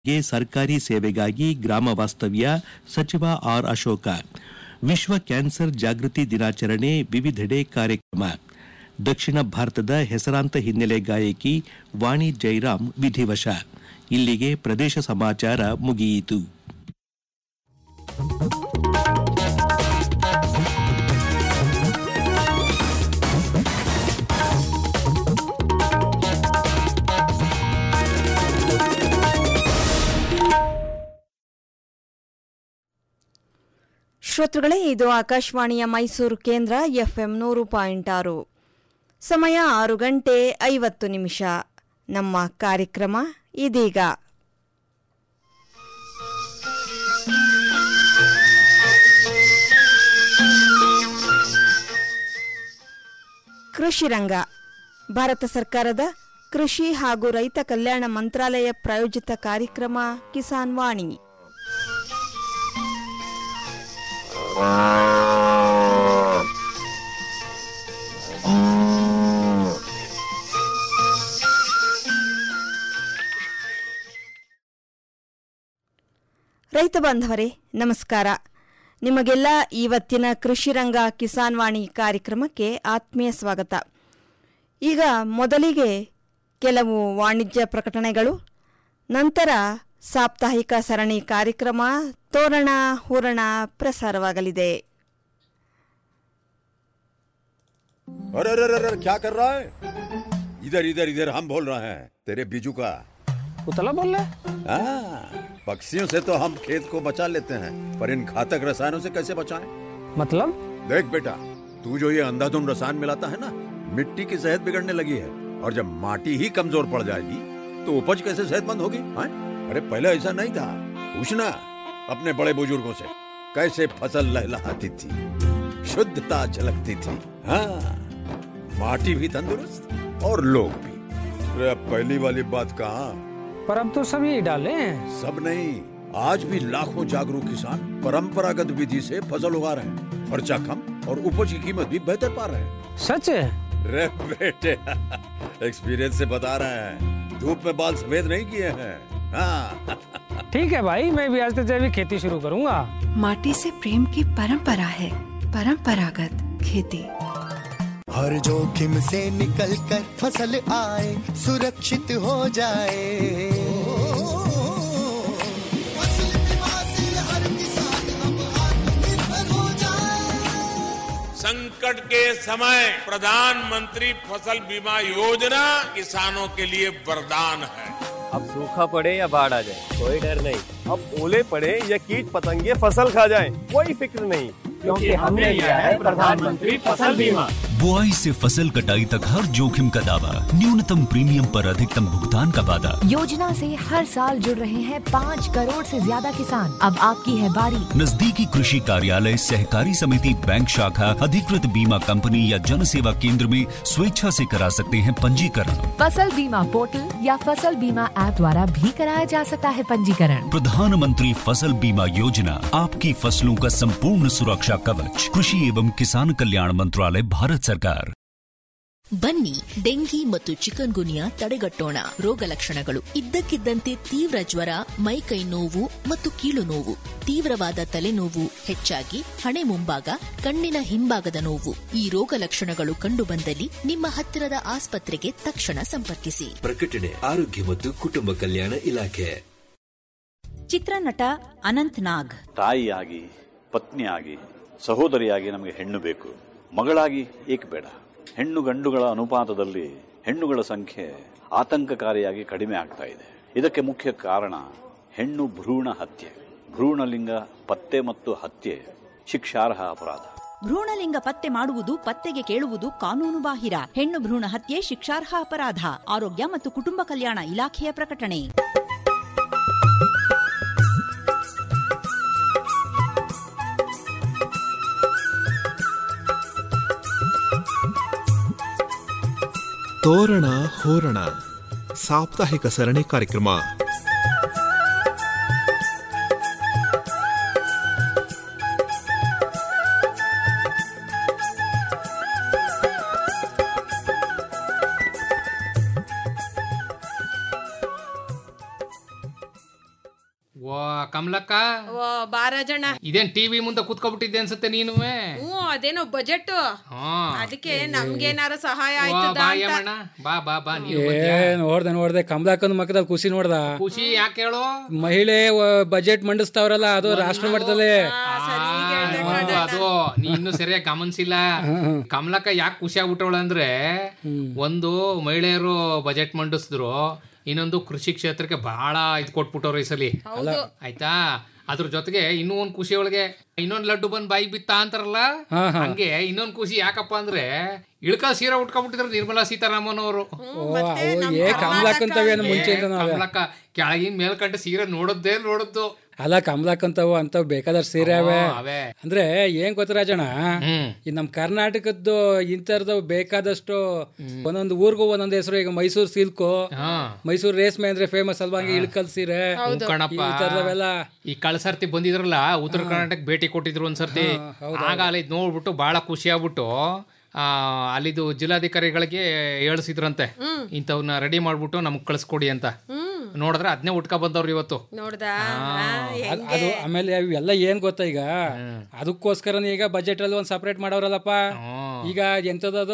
ಗೆ ಸರ್ಕಾರಿ ಸೇವೆಗಾಗಿ ಗ್ರಾಮ ವಾಸ್ತವ್ಯ ಸಚಿವ ಆರ್ ಅಶೋಕ ವಿಶ್ವ ಕ್ಯಾನ್ಸರ್ ಜಾಗೃತಿ ದಿನಾಚರಣೆ ವಿವಿಧೆಡೆ ಕಾರ್ಯಕ್ರಮ ದಕ್ಷಿಣ ಭಾರತದ ಹೆಸರಾಂತ ಹಿನ್ನೆಲೆ ಗಾಯಕಿ ವಾಣಿ ಜೈರಾಮ್ ವಿಧಿವಶ ಇಲ್ಲಿಗೆ ಪ್ರದೇಶ ಸಮಾಚಾರ ಮುಗಿಯಿತು ಶ್ರೋತೃಗಳೇ ಇದು ಆಕಾಶವಾಣಿಯ ಮೈಸೂರು ಕೇಂದ್ರ ಎಫ್ಎಂ ನೂರು ಪಾಯಿಂಟ್ ಆರು ಸಮಯ ಆರು ಗಂಟೆ ಐವತ್ತು ನಿಮಿಷ ನಮ್ಮ ಕಾರ್ಯಕ್ರಮ ಇದೀಗ ಕೃಷಿ ರಂಗ ಭಾರತ ಸರ್ಕಾರದ ಕೃಷಿ ಹಾಗೂ ರೈತ ಕಲ್ಯಾಣ ಮಂತ್ರಾಲಯ ಪ್ರಾಯೋಜಿತ ಕಾರ್ಯಕ್ರಮ ಕಿಸಾನ್ ವಾಣಿ ರೈತ ಬಾಂಧವರೇ ನಮಸ್ಕಾರ ನಿಮಗೆಲ್ಲ ಇವತ್ತಿನ ಕೃಷಿ ರಂಗ ಕಿಸಾನ್ ವಾಣಿ ಕಾರ್ಯಕ್ರಮಕ್ಕೆ ಆತ್ಮೀಯ ಸ್ವಾಗತ ಈಗ ಮೊದಲಿಗೆ ಕೆಲವು ವಾಣಿಜ್ಯ ಪ್ರಕಟಣೆಗಳು ನಂತರ ಸಾಪ್ತಾಹಿಕ ಸರಣಿ ಕಾರ್ಯಕ್ರಮ ತೋರಣ ಹೂರಣ ಪ್ರಸಾರವಾಗಲಿದೆ अरे अरे अरे अरे क्या कर रहा है इधर इधर इधर हम बोल रहे हैं तेरे बीजू का उतला बोल रहा है हाँ, पक्षियों से तो हम खेत को बचा लेते हैं पर इन घातक रसायनों से कैसे बचाएं? मतलब देख बेटा तू जो ये अंधाधुंध रसायन मिलाता है ना मिट्टी की सेहत बिगड़ने लगी है और जब माटी ही कमजोर पड़ जाएगी तो उपज कैसे सेहतमंद होगी हाँ? अरे पहले ऐसा नहीं था पूछना अपने बड़े बुजुर्गों से कैसे फसल लहलहाती थी शुद्धता झलकती थी हाँ माटी भी तंदुरुस्त और लोग भी अरे अब पहली वाली बात कहाँ पर अब तो सब यही डाले हैं सब नहीं आज भी लाखों जागरूक किसान परंपरागत विधि से फसल उगा रहे हैं खर्चा कम और उपज की कीमत भी बेहतर पा रहे हैं सच है रे बेटे एक्सपीरियंस से बता रहे हैं धूप में बाल सफेद नहीं किए हैं हाँ ठीक है भाई मैं भी आज से जैविक खेती शुरू करूंगा माटी से प्रेम की परंपरा है परंपरागत खेती हर जोखिम से निकल कर फसल आए सुरक्षित हो जाए फसल बीमा से हर किसान अब आत्मनिर्भर हो जाए संकट के समय प्रधानमंत्री फसल बीमा योजना किसानों के लिए वरदान है अब सूखा पड़े या बाढ़ आ जाए कोई डर नहीं अब ओले पड़े या कीट पतंगे फसल खा जाए कोई फिक्र नहीं क्योंकि हमने लिया है प्रधानमंत्री फसल बीमा बुआई से फसल कटाई तक हर जोखिम का दावा न्यूनतम प्रीमियम पर अधिकतम भुगतान का वादा योजना से हर साल जुड़ रहे हैं पाँच करोड़ से ज्यादा किसान अब आपकी है बारी नजदीकी कृषि कार्यालय सहकारी समिति बैंक शाखा अधिकृत बीमा कंपनी या जन सेवा केंद्र में स्वेच्छा से करा सकते हैं पंजीकरण फसल बीमा पोर्टल या फसल बीमा ऐप द्वारा भी कराया जा सकता है पंजीकरण प्रधानमंत्री फसल बीमा योजना आपकी फसलों का संपूर्ण सुरक्षा कवच कृषि एवं किसान कल्याण मंत्रालय भारत सरकार ಬನ್ನಿ ಡೆಂಗಿ ಮತ್ತು ಚಿಕನ್ ಗುನಿಯಾ ತಡೆಗಟ್ಟೋಣ ರೋಗ ಲಕ್ಷಣಗಳು ಇದ್ದಕ್ಕಿದ್ದಂತೆ ತೀವ್ರ ಜ್ವರ ಮೈಕೈ ನೋವು ಮತ್ತು ಕೀಲು ನೋವು ತೀವ್ರವಾದ ತಲೆನೋವು ಹೆಚ್ಚಾಗಿ ಹಣೆ ಮುಂಭಾಗ ಕಣ್ಣಿನ ಹಿಂಭಾಗದ ನೋವು ಈ ರೋಗ ಲಕ್ಷಣಗಳು ಕಂಡುಬಂದಲ್ಲಿ ನಿಮ್ಮ ಹತ್ತಿರದ ಆಸ್ಪತ್ರೆಗೆ ತಕ್ಷಣ ಸಂಪರ್ಕಿಸಿ ಪ್ರಕಟಣೆ ಆರೋಗ್ಯ ಮತ್ತು ಕುಟುಂಬ ಕಲ್ಯಾಣ ಇಲಾಖೆ ಚಿತ್ರನಟ ಅನಂತ್ ನಾಗ್ ತಾಯಿಯಾಗಿ ಪತ್ನಿಯಾಗಿ ಸಹೋದರಿಯಾಗಿ ನಮಗೆ ಹೆಣ್ಣು ಬೇಕು ಮಗಳಾಗಿ ಏಕೆ ಬೇಡ ಹೆಣ್ಣು ಗಂಡುಗಳ ಅನುಪಾತದಲ್ಲಿ ಹೆಣ್ಣುಗಳ ಸಂಖ್ಯೆ ಆತಂಕಕಾರಿಯಾಗಿ ಕಡಿಮೆ ಆಗ್ತಾ ಇದೆ ಇದಕ್ಕೆ ಮುಖ್ಯ ಕಾರಣ ಹೆಣ್ಣು ಭ್ರೂಣ ಹತ್ಯೆ ಭ್ರೂಣಲಿಂಗ ಪತ್ತೆ ಮತ್ತು ಹತ್ಯೆ ಶಿಕ್ಷಾರ್ಹ ಅಪರಾಧ ಭ್ರೂಣಲಿಂಗ ಪತ್ತೆ ಮಾಡುವುದು ಪತ್ತೆಗೆ ಕೇಳುವುದು ಕಾನೂನು ಬಾಹಿರ ಹೆಣ್ಣು ಭ್ರೂಣ ಹತ್ಯೆ ಶಿಕ್ಷಾರ್ಹ ಅಪರಾಧ ಆರೋಗ್ಯ ಮತ್ತು ಕುಟುಂಬ ಕಲ್ಯಾಣ ಇಲಾಖೆಯ ಪ್ರಕಟಣೆ ತೋರಣ ಹೋರಣ ಸಾಪ್ತಾಹಿಕ ಸರಣಿ ಕಾರ್ಯಕ್ರಮ ಓ ಕಮಲಕ್ಕ ಓ ಬಾರಾಜಣ್ಣ ಇದೇನ್ ಟಿವಿ ಮುಂದೆ ಕೂತ್ಕೊಬಿಟ್ಟಿದ್ದೆ ಅನ್ಸುತ್ತೆ ನೀನು ಹ್ಞೂ ಅದೇನೋ ಬಜೆಟ್ ಹಾ ಅದಕ್ಕೆ ನಮ್ಗೇನಾರ ಸಹಾಯ ವಾ, ಆಯ್ತದ ಬಾ ಅಂತ ಯಮಣ್ಣ ಬಾ ಬಾ ಬಾ ನೀನು ಏ ಬಂದ್ಯಾ? ನೋಡ್ದೆ ನೋಡ್ದೆ ಕಮಲಾಕಂದ್ ಮಕ್ಕದಲ್ಲಿ ಖುಷಿ ನೋಡ್ದ ಖುಷಿ ಯಾಕೆ ಹೇಳು ಮಹಿಳೆ ಬಜೆಟ್ ಮಂಡಿಸ್ತಾವ್ರಲ್ಲ ಅದು ರಾಷ್ಟ್ರ ಮಟ್ಟದಲ್ಲಿ ಹೌದು, ಅದು ನೀ ಇನ್ನು ಸರಿಯಾಗಿ ಗಮನಿಸಿಲ್ಲ ಕಮಲಕ್ಕ ಯಾಕೆ ಖುಷಿ ಆಗ್ಬಿಟ್ಟವಳ ಅಂದ್ರೆ ಒಂದು ಮಹಿಳೆಯರು ಬಜೆಟ್ ಮಂಡಿಸಿದ್ರು ಇನ್ನೊಂದು ಕೃಷಿ ಕ್ಷೇತ್ರಕ್ಕೆ ಬಹಳ ಇದ್ ಕೊಟ್ಬಿಟ್ಟವ್ರು ಈ ಸಲಿ ಆಯ್ತಾ ಅದ್ರ ಜೊತೆಗೆ ಇನ್ನೂ ಒಂದ್ ಖುಷಿ ಒಳಗೆ ಇನ್ನೊಂದ್ ಲಡ್ಡು ಬಂದ್ ಬಾಯಿಗೆ ಬಿತ್ತ ಅಂತಾರಲ್ಲ ಹಾ, ಹಾ. ಹಂಗೆ ಇನ್ನೊಂದ್ ಖುಷಿ ಯಾಕಪ್ಪ ಅಂದ್ರೆ ಇಳ್ಕ ಸೀರೆ ಉಟ್ಕೊಂಡ್ಬಿಟ್ಟಿದ್ರು ನಿರ್ಮಲಾ ಸೀತಾರಾಮನ್ ಅವರು ಓ ಅವು ಏ ಕಮಲಾಕಂತವೇನು ಮುಂಚೆಯಿಂದ ನಾವೇ ಕಮಲಕ್ಕ ಕೆಳಗಿನ ಮೇಲ್ಕಂಡ ಸೀರೆ ನೋಡದ್ದೇ ನೋಡದ್ದು ಅಲ್ಲ ಕಮಲಾಕಂತವು ಅಂತ ಬೇಕಾದಷ್ಟು ಸೀರೆ ಅವೆ ಹ್ಮ್, ಅವೇ. ಅಂದ್ರೆ ಏನ್ ಗೊತ್ತ ರಾಜಣ್ಣ ಈ ನಮ್ ಕರ್ನಾಟಕದ್ದು ಇಂತರ್ದು ಬೇಕಾದಷ್ಟು ಒಂದೊಂದು ಊರ್ಗೂ ಒಂದೊಂದು ಹೆಸರು ಈಗ ಮೈಸೂರು ಸಿಲ್ಕು ಮೈಸೂರು ರೇಷ್ಮೆ ಅಂದ್ರೆ ಫೇಮಸ್ ಅಲ್ವಾ ಹಂಗೆ ಇಳ್ಕಲ್ ಸೀರೆ ಹ್ಞೂ ಕಣಪ್ಪ ಈ ತರದವೆಲ್ಲ ಈ ಕಳ್ಸರ್ತಿ ಬಂದಿದ್ರಲ್ಲ ಉತ್ತರ ಕರ್ನಾಟಕ ಭೇಟಿ ಕೊಟ್ಟಿದ್ರು ಒಂದ್ಸರ್ತಿ ಆಗ ಅಲ್ಲಿ ನೋಡ್ಬಿಟ್ಟು ಬಹಳ ಖುಷಿ ಆಗ್ಬಿಟ್ಟು ಆ ಅಲ್ಲಿದು ಜಿಲ್ಲಾಧಿಕಾರಿಗಳಿಗೆ ಹೇಳಿಸಿದ್ರಂತೆ ಇಂಥವನ್ನ ರೆಡಿ ಮಾಡ್ಬಿಟ್ಟು ನಮ್ಗೆ ಕಳಿಸ್ಕೊಡಿ ಅಂತ ನೋಡಿದ್ರೆ ಅದನ್ನೇ ಉಟ್ಕೊ ಬಂದವ್ರು ಇವತ್ತು ನೋಡ್ದ ಅದ್- ಅದು ಆಮೇಲೆ ಇವೆಲ್ಲ ಏನ್ ಗೊತ್ತಾ ಈಗ ಅದಕ್ಕೋಸ್ಕರನೇ ಈಗ ಬಜೆಟ್ ಅಲ್ಲಿ ಒಂದ್ ಸಪರೇಟ್ ಮಾಡವ್ರಲ್ಲಪ್ಪ ಈಗ ಎಂತದದು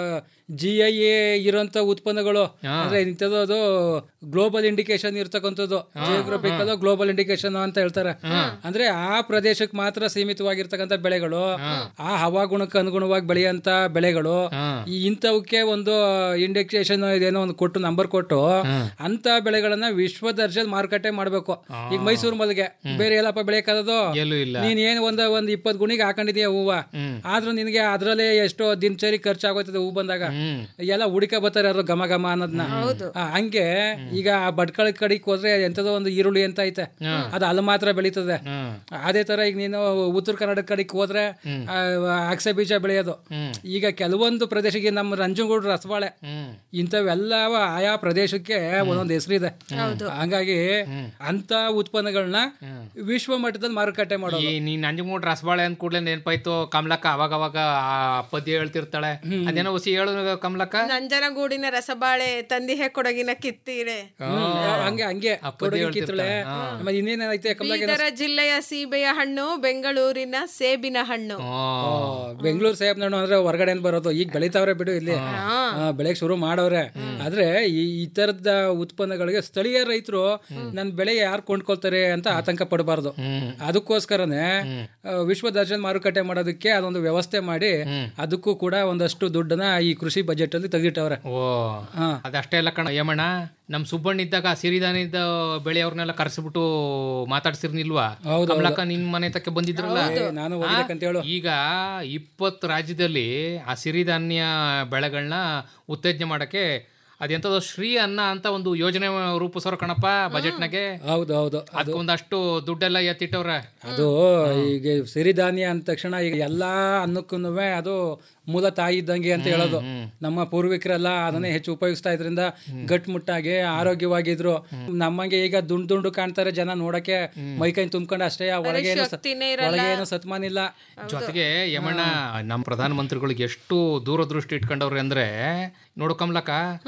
ಜಿ ಐ ಇರೋಂತ ಉತ್ಪನ್ನಗಳು ಅಂದ್ರೆ ಇಂಥದ್ದು ಅದು ಗ್ಲೋಬಲ್ ಇಂಡಿಕೇಶನ್ ಇರ್ತಕ್ಕಂಥದ್ದು ಜಿಯೋಗ್ರಫಿಕಲ್ ಗ್ಲೋಬಲ್ ಇಂಡಿಕೇಶನ್ ಅಂತ ಹೇಳ್ತಾರೆ ಅಂದ್ರೆ ಆ ಪ್ರದೇಶಕ್ಕೆ ಮಾತ್ರ ಸೀಮಿತವಾಗಿರ್ತಕ್ಕಂಥ ಬೆಳೆಗಳು ಆ ಹವಾಗುಣಕ್ಕೆ ಅನುಗುಣವಾಗಿ ಬೆಳೆಯಂತ ಬೆಳೆಗಳು ಈ ಇಂಥವಕ್ಕೆ ಒಂದು ಇಂಡಿಕೇಶನ್ ಇದೇನೋ ಒಂದು ಕೊಟ್ಟು ನಂಬರ್ ಕೊಟ್ಟು ಅಂತ ಬೆಳೆಗಳನ್ನ ವಿಶ್ವ ದರ್ಜೆಲ್ ಮಾರುಕಟ್ಟೆ ಮಾಡ್ಬೇಕು ಈಗ ಮೈಸೂರು ಮಲ್ಲಿಗೆ ಬೇರೆ ಎಲ್ಲಪ್ಪ ಬೆಳೆಯಕ್ಕಾದದು ಎಲ್ಲೂ ಇಲ್ಲ ನೀನ್ ಏನ್ ಒಂದ್ ಒಂದ್ ಇಪ್ಪತ್ ಗುಣಿಗೆ ಹಾಕೊಂಡಿದೀಯ ಹೂವ ಆದ್ರೂ ನಿನಗೆ ಅದ್ರಲ್ಲೇ ಎಷ್ಟೋ ದಿನಚರಿ ಖರ್ಚಾಗೋಯ್ತದೆ ಹೂ ಬಂದಾಗ ಎಲ್ಲ ಹುಡುಕ ಬರ್ತಾರೆ ಯಾರು ಘಮ ಘಮ ಅನ್ನೋದನ್ನ ಆ, ಹಂಗೆ ಈಗ ಆ ಭಟ್ಕಳ ಕಡೆಗೆ ಹೋದ್ರೆ ಎಂತದೋ ಒಂದು ಈರುಳ್ಳಿ ಅಂತ ಐತೆ ಅದು ಅಲ್ಲಿ ಮಾತ್ರ ಬೆಳೀತದೆ ಅದೇ ತರ ಈಗ ನೀನು ಉತ್ತರ ಕರ್ನಾಟಕ ಕಡೆಗೆ ಹೋದ್ರೆ ಆ, ಅಗಸೆ ಬೀಜ ಬೆಳೆಯೋದು ಈಗ ಕೆಲವೊಂದು ಪ್ರದೇಶಕ್ಕೆ ನಮ್ಮ ನಂಜನಗೂಡು ರಸಬಾಳೆ ಇಂಥವೆಲ್ಲ ಆಯಾ ಪ್ರದೇಶಕ್ಕೆ ಒಂದೊಂದು ಹೆಸರಿದೆ ಹಂಗಾಗಿ ಅಂತ ಉತ್ಪನ್ನಗಳನ್ನ ವಿಶ್ವ ಮಟ್ಟದಲ್ಲಿ ಮಾರುಕಟ್ಟೆ ಮಾಡೋದು ಈ ನೀನ್ ನಂಜನಗೂಡು ರಸಬಾಳೆ ಅಂದ ಕೂಡಲೇ ನೆನಪಾಯ್ತು ಕಮಲಕ್ಕ ಅವಾಗ ಅವಾಗ ಆ ಪದ್ಯ ಹೇಳ್ತಿರ್ತಾಳೆ ಅದೇನೋ ಹುಸಿ ಹೇಳು ಕಮಲಕ್ಕ ನಂಜನಗೂಡಿನ ರಸಬಾಳೆ ತಂದಿಹೆ ಕೊಡಗಿನ ಕಿತ್ತೀರೆ ಹ್ಮ್. ಹಂಗೆ ಹಂಗೆ ಕೊಡಗಿನ ಕಿತ್ತಳೆ ಆಮೇಲೆ ಇನ್ನೇನೈತೆ ಕಮಲಾಗೆ ಬೀದರ ಜಿಲ್ಲೆಯ ಸೀಬೆಯ ಹಣ್ಣು ಬೆಂಗಳೂರಿನ ಸೇಬಿನ ಹಣ್ಣು ಬೆಂಗಳೂರು ಸೇಬ್ ಹಣ್ಣು ಅಂದ್ರೆ ಹೊರಗಡೆ ಬರೋದು ಈಗ ಬೆಳಿತಾವ್ರೆ ಬಿಡು ಇಲ್ಲಿ ಆ, ಬೆಳೆಗ್ ಶುರು ಮಾಡವ್ರೆ ಆದ್ರೆ ಈ ಈ ತರದ ಉತ್ಪನ್ನಗಳಿಗೆ ಸ್ಥಳೀಯ ರೈತರು ನನ್ ಬೆಳೆ ಯಾರು ಕೊಂಡ್ಕೊಳ್ತಾರೆ ಅಂತ ಆತಂಕ ಪಡಬಾರ್ದು ಅದಕ್ಕೋಸ್ಕರನೇ ಆ, ವಿಶ್ವ ದರ್ಜನ್ ಮಾರುಕಟ್ಟೆ ಮಾಡೋದಕ್ಕೆ ಅದೊಂದು ವ್ಯವಸ್ಥೆ ಮಾಡಿ ಅದಕ್ಕೂ ಕೂಡ ಒಂದಷ್ಟು ದುಡ್ಡನ್ನ ಈ ಕೃಷಿ ಬಜೆಟ್ ಅಲ್ಲಿ ತೆಗಿಟ್ಟವ್ರೆ ಓ ಅದಷ್ಟೇ ಅಲ್ಲ ಕಣ ಯಮಣ್ಣ ನಮ್ ಸುಬ್ಬಣ್ಣ ಇದ್ದಾಗ ಸಿರಿಧಾನ್ಯದ ಬೆಳೆಯವ್ರನ್ನೆಲ್ಲ ಕರೆಸ್ಬಿಟ್ಟು ಮಾತಾಡ್ಸಿರ್ನಿಲ್ವಾ ಹೌದು, ಕಮಲಕ್ಕ ನಿನ್ ಮನೆ ತಕ್ಕೆ ಬಂದಿದ್ರಲ್ಲ ಹೌದು. ನಾನು ಹೋಗ್ಬೇಕಂತ ಹೇಳು. ಈಗ ಇಪ್ಪತ್ತು ರಾಜ್ಯದಲ್ಲಿ ಆ ಸಿರಿಧಾನ್ಯ ಬೆಳೆಗಳನ್ನ ಉತ್ತೇಜನ ಮಾಡಕ್ಕೆ ಅದೆಂತದೋ ಶ್ರೀ ಅನ್ನ ಅಂತ ಒಂದು ಯೋಜನೆ ರೂಪಿಸೋರು ಕಣಪ್ಪ ಬಜೆಟ್ನಾಗೆ ಹೌದು ಹೌದು ಅದಕ್ಕೆ ಒಂದಷ್ಟು ದುಡ್ಡೆಲ್ಲ ಎತ್ತಿಟ್ಟವ್ರೆ ಅದು ಈಗ ಸಿರಿಧಾನ್ಯ ಅಂದ ತಕ್ಷಣ ಈಗ ಎಲ್ಲಾ ಅನ್ನಕ್ಕೂ ಅದು ಮೂಲ ತಾಯಿ ಇದ್ದಂಗೆ ಅಂತ ಹೇಳೋದು ನಮ್ಮ ಪೂರ್ವಿಕರೆಲ್ಲ ಅದನ್ನೇ ಹೆಚ್ಚು ಉಪಯೋಗಿಸ್ತಾ ಇದ್ರಿಂದ ಗಟ್ಮುಟ್ಟಾಗಿ ಆರೋಗ್ಯವಾಗಿದ್ರು ನಮ್ಮಂಗೆ ಈಗ ದುಂಡು ದುಂಡು ಕಾಣ್ತಾರೆ ಜನ ನೋಡಕ್ಕೆ ಮೈಕೈ ತುಂಬ್ಕೊಂಡು ಅಷ್ಟೇ ಒಳಗೆ ಏನು ಸ- ಶಕ್ತಿನೇ ಇರಲ್ಲ. ಒಳಗೆ ಏನು ಸತ್ಮಾನಿಲ್ಲ ಜೊತೆಗೆ ಯಮಣ್ಣ ನಮ್ಮ ಪ್ರಧಾನ ಮಂತ್ರಿಗಳಿಗೆ ಎಷ್ಟು ದೂರದೃಷ್ಟಿ ಇಟ್ಕೊಂಡವ್ರೆ ಅಂದ್ರೆ ನೋಡು ಕಮಲಕ್ಕ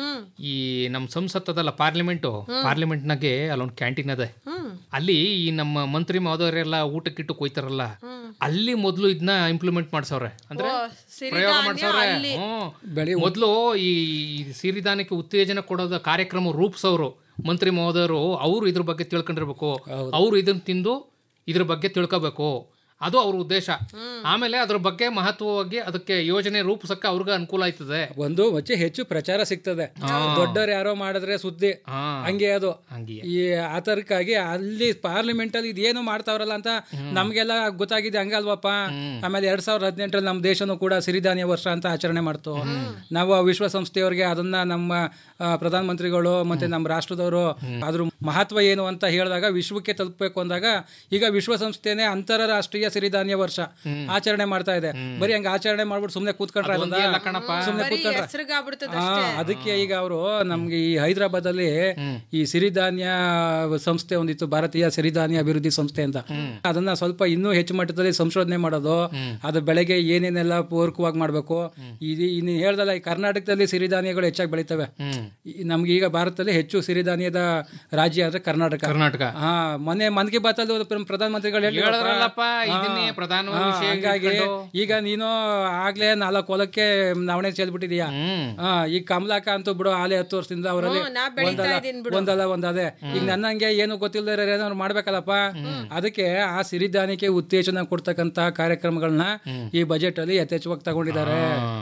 ಈ ನಮ್ಮ ಸಂಸತ್ ಅದಲ್ಲ ಪಾರ್ಲಿಮೆಂಟು ಪಾರ್ಲಿಮೆಂಟ್ನಾಗೆ ಅಲ್ಲೊಂದು ಕ್ಯಾಂಟೀನ್ ಅದೇ ಅಲ್ಲಿ ಈ ನಮ್ಮ ಮಂತ್ರಿ ಮಹೋದಯರೆಲ್ಲ ಊಟಕ್ಕಿಟ್ಟು ಕೊಯ್ತಾರಲ್ಲ ಅಲ್ಲಿ ಮೊದಲು ಇದನ್ನ ಇಂಪ್ಲಿಮೆಂಟ್ ಮಾಡ್ಸವ್ರೆ ಅಂದ್ರೆ ಪ್ರಯೋಗ ಮಾಡ್ಸವ್ರೆ ಹ್ಮ್. ಮೊದ್ಲು ಈ ಸಿರಿಧಾನ್ಯಕ್ಕೆ ಉತ್ತೇಜನ ಕೊಡೋದ ಕಾರ್ಯಕ್ರಮ ರೂಪಿಸೋರು ಮಂತ್ರಿ ಮಹೋದಯರು ಅವ್ರು ಇದ್ರ ಬಗ್ಗೆ ತಿಳ್ಕೊಂಡಿರ್ಬೇಕು ಅವ್ರು ಇದನ್ನ ತಿಂದು ಇದ್ರ ಬಗ್ಗೆ ತಿಳ್ಕೋಬೇಕು ಅದು ಅವ್ರ ಉದ್ದೇಶ ಆಮೇಲೆ ಅದ್ರ ಬಗ್ಗೆ ಮಹತ್ವವಾಗಿ ಅದಕ್ಕೆ ಯೋಜನೆ ರೂಪಿಸಕ್ಕೆ ಅವ್ರಿಗೆ ಅನುಕೂಲ ಆಯ್ತದೆ ಒಂದು ವಚ್ಚೆ ಹೆಚ್ಚು ಪ್ರಚಾರ ಸಿಗ್ತದೆ ದೊಡ್ಡವ್ರು ಯಾರೋ ಮಾಡಿದ್ರೆ ಸುದ್ದಿ ಹಂಗೆ ಅದು ಈ ಆತರಕ್ಕಾಗಿ ಅಲ್ಲಿ ಪಾರ್ಲಿಮೆಂಟ್ ಅಲ್ಲಿ ಇದೇನು ಮಾಡ್ತಾವ್ರಲ್ಲ ಅಂತ ನಮ್ಗೆಲ್ಲ ಗೊತ್ತಾಗಿದೆ ಹಂಗಲ್ವಪ್ಪ ಆಮೇಲೆ ಎರಡ್ ಸಾವಿರದ ಹದಿನೆಂಟರಲ್ಲಿ ನಮ್ಮ ದೇಶನೂ ಕೂಡ ಸಿರಿಧಾನ್ಯ ವರ್ಷ ಅಂತ ಆಚರಣೆ ಮಾಡ್ತು ನಾವು ಆ ವಿಶ್ವಸಂಸ್ಥೆಯವ್ರಿಗೆ ಅದನ್ನ ನಮ್ಮ ಆ, ಪ್ರಧಾನ ಮಂತ್ರಿಗಳು ಮತ್ತೆ ನಮ್ಮ ರಾಷ್ಟ್ರದವರು ಅದ್ರ ಮಹತ್ವ ಏನು ಅಂತ ಹೇಳಿದಾಗ ವಿಶ್ವಕ್ಕೆ ತಲುಪಬೇಕು ಅಂದಾಗ ಈಗ ವಿಶ್ವಸಂಸ್ಥೆನೇ ಅಂತಾರಾಷ್ಟ್ರೀಯ ಭಾರತೀಯ ಸಿರಿಧಾನ್ಯ ವರ್ಷ ಆಚರಣೆ ಮಾಡ್ತಾ ಇದೆ ಬರೀ ಹಂಗ ಆಚರಣೆ ಮಾಡ್ಬಿಟ್ಟು ಸುಮ್ನೆ ಕೂತ್ಕೊಂಡ್ರೆ ಅದೊಂದೇ ಅಲ್ಲ ಕಣಪ್ಪ. ಸುಮ್ನೆ ಬರೀ ಕೂತ್ಕೊಂಡ್ರೆ ಹೆಸರಿಗಾಗ್ಬಿಡ್ತದೆ ಹಾ, ಅದಕ್ಕೆ ಈಗ ಅವರು ನಮ್ಗೆ ಈ ಹೈದರಾಬಾದ್ ಅಲ್ಲಿ ಈ ಸಿರಿಧಾನ್ಯ ಸಂಸ್ಥೆ ಒಂದಿತ್ತು ಭಾರತೀಯ ಸಿರಿಧಾನ್ಯ ಅಭಿವೃದ್ಧಿ ಸಂಸ್ಥೆ ಅಂತ ಅದನ್ನ ಸ್ವಲ್ಪ ಇನ್ನೂ ಹೆಚ್ಚು ಮಟ್ಟದಲ್ಲಿ ಸಂಶೋಧನೆ ಮಾಡೋದು ಅದು ಬೆಳೆಗೆ ಏನೇನೆಲ್ಲ ಪೂರಕವಾಗಿ ಮಾಡ್ಬೇಕು ಇದು ಇನ್ನು ಹೇಳ್ದಲ್ಲ ಈ ಕರ್ನಾಟಕದಲ್ಲಿ ಸಿರಿಧಾನ್ಯಗಳು ಹೆಚ್ಚಾಗಿ ಬೆಳಿತವೆ ಈ- ನಮ್ಗೆ ಈಗ ಭಾರತದಲ್ಲಿ ಹೆಚ್ಚು ಸಿರಿಧಾನ್ಯದ ರಾಜ್ಯ ಅಂದ್ರೆ ಕರ್ನಾಟಕ ಕರ್ನಾಟಕ. ಹಾ ಮೊನ್ನೆ ಮನ್ ಕಿ ಬಾತ್ ಅಲ್ಲಿ ಪ್ರಧಾನ ಮಂತ್ರಿಗಳು ಹೇಳಿದ್ರಲ್ಲಪ್ಪ, ಇದನ್ನೇ ಪ್ರಧಾನವಾದ ವಿಷಯ ಹಂಗಾಗಿ ಇಟ್ಕೊಂಡು. ಈಗ ನೀನು ಆಗ್ಲೇ ನಾಲ್ಕು ಹೊಲಕ್ಕೆ ನವಣೆ ಚೆಲ್ಬಿಟ್ಟಿದೀಯ ಹಾ ಈಗ ಕಮಲಾಕ ಅಂತೂ ಬಿಡು ಆಲೆ ಹತ್ತು ವರ್ಷದಿಂದ ಅವರಲ್ಲಿ ಹ್ಮ್, ನಾ ಬೆಳೀತಾ ಒಂದಲ್ಲ ಇದೀನ್ ಬಿಡು. ಒಂದಲ್ಲ ಒಂದದೇ ಈಗ ನನ್ನಂಗೆ ಏನು ಗೊತ್ತಿಲ್ಲದೆ ಏನಾದ್ರು ಮಾಡ್ಬೇಕಲ್ಲಪ್ಪ ಅದಕ್ಕೆ ಆ ಸಿರಿಧಾನ್ಯಕ್ಕೆ ಉತ್ತೇಜನ ಕೊಡ್ತಕ್ಕಂತ ಕಾರ್ಯಕ್ರಮಗಳನ್ನ ಈ ಬಜೆಟ್ ಅಲ್ಲಿ ಯಥೇಚ್ಛವಾಗಿ ತಗೊಂಡಿದ್ದಾರೆ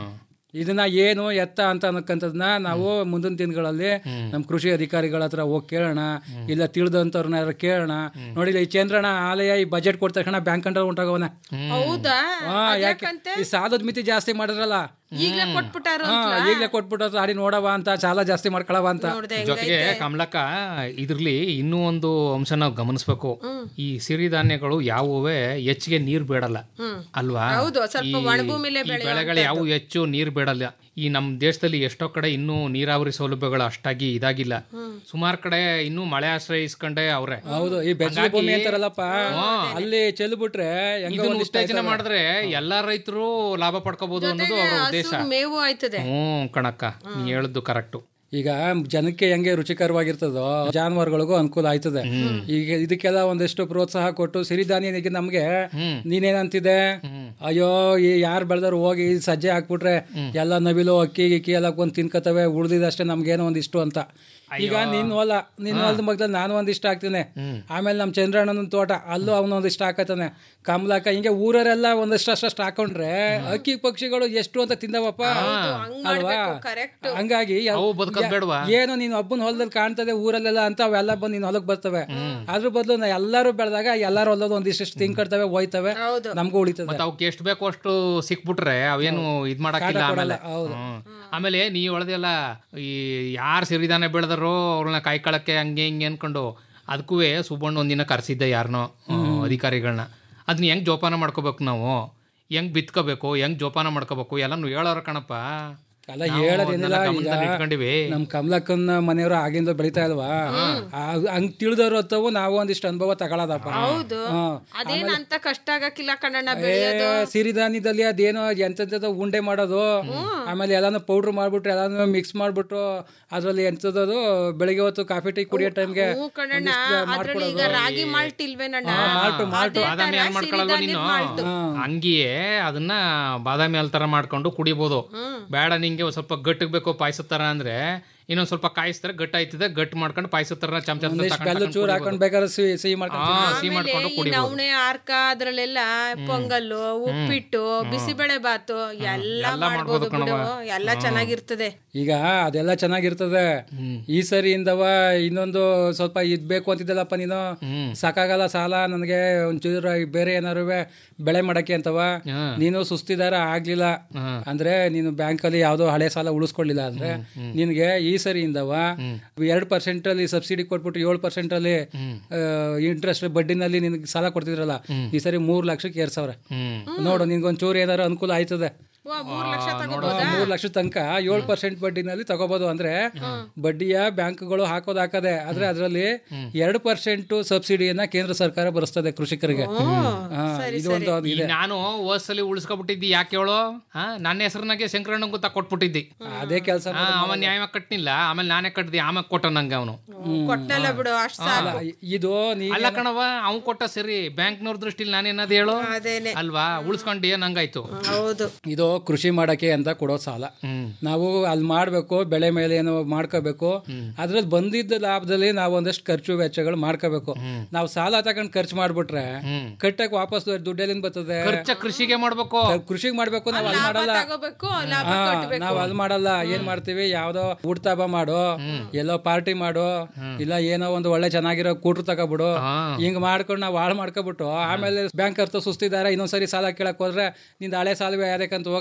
ಇದನ್ನ ಏನು ಎತ್ತ ಅಂತ ಅನ್ನಕ್ಕಂಥದ್ನ ನಾವು ಮುಂದಿನ ದಿನಗಳಲ್ಲಿ ನಮ್ಮ ಕೃಷಿ ಅಧಿಕಾರಿಗಳ ಹತ್ರ ಹೋಗಿ ಕೇಳೋಣ ಇಲ್ಲ ತಿಳಿದಂತವ್ರನ್ನ ಯಾರು ಕೇಳೋಣ ನೋಡಿಲ್ಲ ಈ ಚಂದ್ರಣ್ಣ ಆಲಯ ಈ ಬಜೆಟ್ ಕೊಟ್ಟ ತಕ್ಷಣ ಬ್ಯಾಂಕ್ ಕಂಟ್ರೋಲ್ ಉಂಟಾಗವನ ಹೌದಾ ಹಾ, ಯಾಕೆ ಈ ಸಾಲದ ಮಿತಿ ಜಾಸ್ತಿ ಮಾಡಿದ್ರಲ್ಲ ಈಗ್ಲೇ ಕೊಟ್ಬಿಟ್ಟಾರು ಹಾ, ಈಗ್ಲೇ ಕೊಟ್ಬಿಟ್ಟು ಆಡಿ ನೋಡವ ಅಂತ ಸಾಲ ಜಾಸ್ತಿ ಮಾಡ್ಕೊಳವ ಅಂತ ಜೊತೆಗೆ ಕಮಲಕ್ಕ ಇದ್ರಲ್ಲಿ ಇನ್ನೂ ಒಂದು ಅಂಶ ನಾವು ಗಮನಿಸ್ಬೇಕು ಈ ಸಿರಿಧಾನ್ಯಗಳು ಯಾವುವೇ ಹೆಚ್ಚಿಗೆ ನೀರ್ ಬೇಡಲ್ಲ ಅಲ್ವಾ ಹೌದು, ಸ್ವಲ್ಪ ಈ- ಒಣಭೂಮಿಲೇ ಈ ಬೆಳೆಯುವಂಥದ್ದು. ಬೆಳೆಗಳು ಯಾವ ಹೆಚ್ಚು ನೀರ್ ಬೇಡಲ್ಲ ಈ ನಮ್ಮ ದೇಶದಲ್ಲಿ ಎಷ್ಟೋ ಕಡೆ ಇನ್ನೂ ನೀರಾವರಿ ಸೌಲಭ್ಯಗಳು ಅಷ್ಟಾಗಿ ಇದಾಗಿಲ್ಲ ಸುಮಾರು ಕಡೆ ಇನ್ನೂ ಮಳೆ ಆಶ್ರಯಿಸ್ಕೊಂಡೆ ಅವ್ರೆ ಹೌದು ಈ ಬೆಚ್ಚಗೆ ಭೂಮಿ ಅಂತಾರಲ್ಲಪ್ಪ ಅಲ್ಲಿ ಚೆಲ್ಬಿಟ್ರೆ ಹೆಂಗೋ ಇದನ್ನ ಒಂದಿಷ್ಟು ಉತ್ತೇಜನ ಆಯ್ತವೆ. ಮಾಡಿದ್ರೆ ಎಲ್ಲಾ ರೈತರು ಲಾಭ ಪಡ್ಕೋಬಹುದು ಅನ್ನೋದು ಅವರ ಉದ್ದೇಶ ಹಸು ಮೇವು ಆಯ್ತದೆ ಹ್ಮ್ ಕಣಕ್ಕ ನೀ ಹೇಳದ್ದು ಕರೆಕ್ಟು ಈಗ ಜನಕ್ಕೆ ಹೆಂಗೆ ರುಚಿಕರವಾಗಿರ್ತದೋ ಜಾನುವಾರುಗಳಿಗೂ ಅನುಕೂಲ ಆಯ್ತದೆ ಈಗ ಇದಕ್ಕೆಲ್ಲ ಒಂದಿಷ್ಟು ಪ್ರೋತ್ಸಾಹ ಕೊಟ್ಟು ಸಿರಿಧಾನ್ಯನಿಗೆ ನಮ್ಗೆ ನೀನೇನಂತಿದೆ ಅಯ್ಯೋ ಈ ಯಾರು ಬೆಳೆದವ್ರು ಹೋಗಿ ಈ ಸಜ್ಜೆ ಹಾಕ್ಬಿಟ್ರೆ ಎಲ್ಲ ನವಿಲು ಅಕ್ಕಿ ಗಿಕ್ಕಿ ಎಲ್ಲ ಕೊಂದ್ ತಿನ್ಕತವೆ ಉಳ್ದಿದಷ್ಟೇ ನಮ್ಗೇನೋ ಒಂದಿಷ್ಟು ಅಂತ ಈಗ ನಿನ್ ಹೊಲ ನಿನ್ ಹೊಲದ ಮಗದಲ್ಲಿ ನಾನು ಒಂದಿಷ್ಟು ಹಾಕ್ತೀನಿ ಆಮೇಲೆ ನಮ್ ಚಂದ್ರಣ್ಣನ ತೋಟ ಅಲ್ಲೂ ಅವನು ಒಂದಿಷ್ಟು ಹಾಕತಾನೆ ಕಮಲಾಕ ಹಿಂಗೆ ಊರರೆಲ್ಲ ಒಂದಿಷ್ಟು ಅಷ್ಟು ಹಾಕೊಂಡ್ರೆ ಅಕ್ಕಿ ಪಕ್ಷಿಗಳು ಎಷ್ಟು ಅಂತ ತಿಂದವಪ್ಪ ಅಲ್ವಾ ಹಂಗಾಗಿ ಯ- ಅವು ಬದುಕೋದ್ ಬೇಡ್ವಾ? ಏನು ನೀನು ಒಬ್ಬನ ಹೊಲದಲ್ಲಿ ಕಾಣ್ತದೆ ಊರಲ್ಲೆಲ್ಲ ಅಂತ ಅವೆಲ್ಲ ಬಂದು ನಿನ್ ಹೊಲಕ್ ಬರ್ತವೆ ಅದ್ರ ಬದಲು ನಾ ಎಲ್ಲಾರು ಬೆಳೆದಾಗ ಎಲ್ಲಾರು ಹೊಲದ ಒಂದಿಷ್ಟು ತಿನ್ಕೊಡ್ತವೆ ಹೋಯ್ತವೆ ನಮ್ಗೂ ಉಳಿತದೆ ಮತ್ತೆ ಅವಕ್ಕೆ ಎಷ್ಟು ಬೇಕೋ ಅಷ್ಟು ಸಿಕ್ಬಿಟ್ರೆ ಅವೇನು ಇದ್ ಮಾಡಕ್ಕಿಲ್ಲ ಕಾಟ ಕೊಡಲ್ಲ, ಆಮೇಲೆ ಹೌದು. ಹ್ಮ್. ಆಮೇಲೆ ನೀ ಹೇಳ್ದೆಲ್ಲ ಈ ಯಾರು ಸಿರಿಧಾನ್ಯ ಬೆಳೆದಾರೋ ಅವ್ರನ್ನ ಕಾಯ್ಕೊಳಕ್ಕೆ ಹಂಗೆ ಹಿಂಗೆ ಅನ್ಕೊಂಡು ಅದಕ್ಕೂ ಸುಬ್ಬಣ್ಣ ಒಂದಿನ ಕರೆಸಿದ್ದೆ ಯಾರನ್ನೋ ಅಧಿಕಾರಿಗಳನ್ನ ಅದನ್ನ ಹೆಂಗ್ ಜೋಪಾನ ಮಾಡ್ಕೋಬೇಕು ನಾವು ಹೆಂಗ್ ಬಿತ್ಕೋಬೇಕು ಹೆಂಗ್ ಜೋಪಾನ ಮಾಡ್ಕೋಬೇಕು ಎಲ್ಲಾನು ಹೇಳೋರ ಕಣಪ್ಪ ಅಲ್ಲ ನಾವು ಹೇಳೋದೇನಿಲ್ಲ ಅದನ್ನೆಲ್ಲ ಈಗ ಗಮನದಲ್ಲಿ ಇಟ್ಕೊಂಡಿವಿ ನಮ್ ಕಮಲಕ್ಕನ ಮನೆಯವರು ಆಗಿಂದ ಬೆಳಿತಾ ಇಲ್ವಾ ಆ- ಹಂಗ್ ತಿಳಿದವ್ರು ಹೊತ್ತವು ನಾವು ಒಂದಿಷ್ಟು ಅನುಭವ ತಗೊಳದಪ್ಪ ಹೌದು ಹಾ. ಅದೇನ್ ಅಂತ ಕಷ್ಟ ಆಗಕ್ಕಿಲ್ಲ ಕಣ್ಣಣ್ಣ ಏ, ಬೆಳೆಯೋದು ಸಿರಿಧಾನ್ಯದಲ್ಲಿ ಅದೇನೋ ಎಂತೆಂತದ ಉಂಡೆ ಮಾಡೋದು ಆಮೇಲೆ ಎಲ್ಲಾನು ಪೌಡ್ರ್ ಮಾಡ್ಬಿಟ್ರು ಎಲ್ಲಾನು ಮಿಕ್ಸ್ ಮಾಡ್ಬಿಟ್ಟು ಅದ್ರಲ್ಲಿ ಎಂತದದು ಬೆಳಿಗ್ಗೆ ಹೊತ್ತು ಕಾಫಿ ಟೀ ಕುಡಿಯೋ ಟೈಮ್ಗೆ ಹ್ಞೂ ಕಣ್ಣಣ್ಣ ಅದ್ರಲ್ಲಿ ಈಗ ರಾಗಿ ಮಾಲ್ಟ್ ಇಲ್ವೇನಣ್ಣ ಮಾಲ್ಟು ಮಾಲ್ಟು ಬಾದಾಮಿ ಏನ್ ಮಾಡ್ಕೊಳ್ಳಲ್ವ ನೀನು ಹಂಗಿಯೇ ಅದನ್ನ ಬಾದಾಮಿ ಹಾಲ್ ತರ ಮಾಡ್ಕೊಂಡು ಕುಡಿಬೋದು ಬೇಡ ನಿಂಗೆ ಒಂದ್ ಸ್ವಲ್ಪ ಗಟ್ಟಿಗೆ ಬೇಕು ಪಾಯಸದ ತರ ಅಂದ್ರೆ ಇನ್ನೊಂದ್ ಸ್ವಲ್ಪ ಕಾಯಿಸ್ತಾರೆ ಗಟ್ಟ ಆಯ್ತದೆ ಗಟ್ಟಿ ಮಾಡ್ಕೊಂಡು ಪಾಯಸದ ತರ ಚಮಚ ಒಂದಿಷ್ಟು ಬೆಲ್ಲ ಚೂರು ಹಾಕೊಂಡ್ ಬೇಕಾದ್ರೆ ಸಿಹಿ ಸಿಹಿ ಮಾಡ್ಕೊಂಡು ಸಿಹಿ ಮಾಡ್ಕೊಂಡು ಈ ಕುಡಿಬೋದು ನವಣೆ ಆರ್ಕ ಅದ್ರಲ್ಲೆಲ್ಲ ಪೊಂಗಲ್ಲು ಉಪ್ಪಿಟ್ಟು ಬಿಸಿಬೇಳೆ ಬಾತು ಎಲ್ಲ ಮಾಡ್ಬೋದು ಬಿಡು ಎಲ್ಲ ಚೆನ್ನಾಗಿರ್ತದೆ ಈಗ ಅದೆಲ್ಲ ಚೆನ್ನಾಗಿರ್ತದೆ ಈ ಸರಿಯಿಂದವ ಇನ್ನೊಂದು ಸ್ವಲ್ಪ ಇದ್ ಬೇಕು ಅಂತಿದ್ದಲ್ಲಪ್ಪ ನೀನು ಸಾಕಾಗಲ್ಲ ಸಾಲ ನನಗೆ ಒಂಚೂರು ಬೇರೆ ಏನಾರು ಬೆಳೆ ಮಾಡಕ್ಕೆ ಅಂತವ ನೀನು ಸುಸ್ತಿದಾರ ಆಗ್ಲಿಲ್ಲ ಅಂದ್ರೆ ನೀನು ಬ್ಯಾಂಕ್ ಅಲ್ಲಿ ಯಾವ್ದೋ ಹಳೆ ಸಾಲ ಉಳಿಸ್ಕೊಳ್ಳಿಲ್ಲ ಅಂದ್ರೆ ನಿನ್ಗೆ ಈ ಸರಿಯಿಂದವ ಎರಡ್ ಪರ್ಸೆಂಟ್ ಅಲ್ಲಿ ಸಬ್ಸಿಡಿ ಕೊಟ್ಬಿಟ್ಟು ಏಳು ಪರ್ಸೆಂಟ್ ಅಲ್ಲಿ ಇಂಟ್ರೆಸ್ಟ್ ಬಡ್ಡಿನಲ್ಲಿ ನಿನ್ಗೆ ಸಾಲ ಕೊಡ್ತಿದ್ರಲ್ಲ ಈ ಸರಿ ಮೂರ್ ಲಕ್ಷಕ್ಕೆ ಎರಡ್ ಸಾವಿರ ನೋಡು ನಿನ್ಗೊಂಚೂರು ಏನಾರು ಅನುಕೂಲ ಆಯ್ತದೆ ವಾ, ಮೂರ್ ಲಕ್ಷ ಆ, ತಗೋಬೋದಾ ಮೂರ್ ಲಕ್ಷ ತನಕ ಏಳು ಪರ್ಸೆಂಟ್ ಬಡ್ಡಿನಲ್ಲಿ ತಗೋಬಹುದು ಅಂದ್ರೆ ಬಡ್ಡಿಯ ಬ್ಯಾಂಕ್ಗಳು ಹಾಕೋದ್ ಹಾಕದೆ ಆದ್ರೆ ಅದರಲ್ಲಿ ಎರಡು ಪರ್ಸೆಂಟ್ ಸಬ್ಸಿಡಿಯನ್ನ ಕೇಂದ್ರ ಸರ್ಕಾರ ಬರೆಸ್ತದೆ ಕೃಷಿಕರಿಗೆ ಹಾ, ಇದು ಒಂದು ಅದು ಈ ಇದೆ ನಾನು ಹೋದ್ಸಲಿ ಉಳಿಸ್ಕೊಬಿಟ್ಟಿದ್ದಿ ಯಾಕೆ ಹೇಳು ಹಾ ನನ್ನ ಹೆಸರಿನಾಗೆ ಶಂಕರಣ್ಣ ಗೊತ್ತಾ ಕೊಟ್ಬಿಟ್ಟಿದ್ದಿ ಅದೇ ಕೆಲಸ ಅವ ನ್ಯಾಯ ಕಟ್ನಿಲ್ಲ ಆಮೇಲೆ ನಾನೇ ಕಟ್ದಿ ಆಮೇಲೆ ಕೊಟ್ಟ ನಂಗೆ ಅವನು ಕೊಟ್ಟಲ್ಲ ಬಿಡು ಅಷ್ಟ್ ಸಾಕು ಇದು ನೀ ಅಲ್ಲ ಕಣವ ಅವ್ನ್ ಕೊಟ್ಟ ಸರಿ ಬ್ಯಾಂಕ್ನವ್ರ ದೃಷ್ಟಿಲಿ ನಾನೇನದ್ ಹೇಳು ಅಲ್ವಾ ಉಳಿಸ್ಕೊಂಡು ಏನ್ ಹಂಗಾಯ್ತು ಹೌದು ಇದು ಕೃಷಿ ಮಾಡಕ್ಕೆ ಅಂತ ಕೊಡೋ ಸಾಲ ನಾವು ಅಲ್ಲಿ ಮಾಡ್ಬೇಕು ಬೆಳೆ ಮೇಲೆ ಏನೋ ಮಾಡ್ಕೋಬೇಕು ಅದ್ರಲ್ಲಿ ಬಂದಿದ್ದ ಲಾಭದಲ್ಲಿ ನಾವು ಒಂದಷ್ಟು ಖರ್ಚು ವೆಚ್ಚಗಳು ಮಾಡ್ಕೋಬೇಕು ನಾವು ಸಾಲ ತಗೊಂಡ್ ಖರ್ಚು ಮಾಡ್ಬಿಟ್ರೆ ಕಟ್ಟಕ್ ವಾಪಸ್ ದುಡ್ಡು ಎಲ್ಲಿಂದ ಬರ್ತದೆ ಖರ್ಚ ಕೃಷಿಗೆ ಮಾಡ್ಬೇಕು ಕೃಷಿಗೆ ಮಾಡ್ಬೇಕು ನಾವು ಅಲ್ಲಿ ಮಾಡಲ್ಲ ತಗೋಬೇಕು ಲಾಭ ಹಾ, ಕಟ್ಬೇಕು ನಾವ್ ಅಲ್ಲಿ ಮಾಡಲ್ಲ ಏನ್ ಮಾಡ್ತೀವಿ ಯಾವ್ದೋ ಊಟತಾಬ ಮಾಡೋ ಎಲ್ಲೋ ಪಾರ್ಟಿ ಮಾಡೋ ಇಲ್ಲ ಏನೋ ಒಂದು ಒಳ್ಳೆ ಚೆನ್ನಾಗಿರೋ ಕೂಟ್ರು ತಗೋಬಿಡು ಹಿಂಗ್ ಮಾಡ್ಕೊಂಡು ನಾವು ಹಾಳು ಮಾಡ್ಕೊಬಿಟ್ಟು ಆಮೇಲೆ ಬ್ಯಾಂಕ್ ಅರ್ಥ ಸುಸ್ತಿದಾರ ಇನ್ನೊಂದ್ಸರಿ ಸಾಲ ಕೇಳಕ್ ಹೋದ್ರೆ ನಿಂದ ಹಳೆ ಸಾಲವೇ ಯಾವ್ದಕ್ಕಂತ ಹೋಗ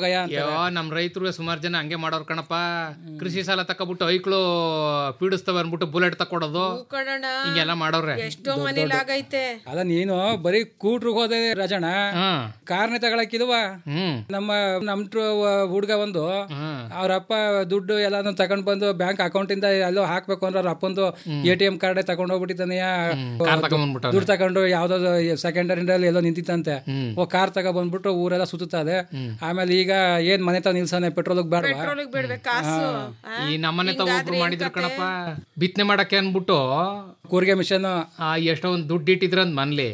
ಹೋಗಯ್ಯ ಅಂತ ಯೋ ನಮ್ ರೈತರು ಸುಮಾರು ಜನ ಹಂಗೆ ಮಾಡೋರ್ ಕಣಪ್ಪ ಕೃಷಿ ಸಾಲ ತಕೊಬಿಟ್ಟು ಐಕ್ಳು ಪೀಡಿಸ್ತವೆ ಅನ್ಬಿಟ್ಟು ಬುಲೆಟ್ ತಕೊಡೋದು ಕಣಣ್ಣ ಹಿಂಗೆಲ್ಲ ಮಾಡೋರೆ ಎಷ್ಟೋ ಮನೇಲಿ ಆಗೈತೆ ಅಲ್ಲ ನೀನು ಬರೀ ಕೂಟ್ರಿಗೆ ಹೋದೆ ರಾಜಣ್ಣ ಕಾರ್ನೆ ತಗೊಳಕಿಲ್ವಾ ನಮ್ಮ ನಮ್ ಹುಡ್ಗ ಒಂದು ಅವ್ರ ಅಪ್ಪ ದುಡ್ಡು ಎಲ್ಲಾನು ತಗೊಂಡ್ ಬಂದು ಬ್ಯಾಂಕ್ ಅಕೌಂಟ್ ಇಂದ ಎಲ್ಲೋ ಹಾಕ್ಬೇಕು ಅಂದ್ರೆ ಅವ್ರ ಅಪ್ಪಂದು ಎ ಟಿ ಎಂ ಕಾರ್ಡ್ ತಗೊಂಡ್ ಹೋಗ್ಬಿಟ್ಟಿದ್ದಾನೆಯ ಕಾರ್ ತಗೊಂಡ್ಬಂದ್ಬಿಟ್ಟವ್ನೆ. ದುಡ್ಡು ತಗೊಂಡು ಯಾವ್ದಾದ್ರು ಸೆಕೆಂಡ್ ಹ್ಯಾಂಡ್ ಎಲ್ಲೋ ನಿಂತಿತ್ತಂತೆ ಓ ಕಾರ್ ತಗೊಂಡ್ ಬಂದ್ಬಿಟ್ಟು ಊರೆಲ್ಲ ಸುತ್ತುತ್ತದೆ ಆಮೇಲೆ ಈಗ ಏನ್ ಮನೆ ತ ನಿಲ್ಸಾನೆ ಪೆಟ್ರೋಲ್ ಬೇಡವಾ ಪೆಟ್ರೋಲಿಗೆ ಬಿಡ್ಬೇಕು ಕಾಸು ಆ? ಈ ನಮ್ಮನೆ ತಾವ ಒಬ್ರು ಮಾಡಿದ್ರು ಕಣಪ್ಪ ಬಿತ್ತನೆ ಮಾಡಕ್ಕೆ ಅನ್ಬಿಟ್ಟು ಕೂರ್ಗೆ ಮಿಷನ್ ಎಷ್ಟೋ ಒಂದು ದುಡ್ಡು ಇಟ್ಟಿದ್ರಂದ್ ಮನ್ಲಿ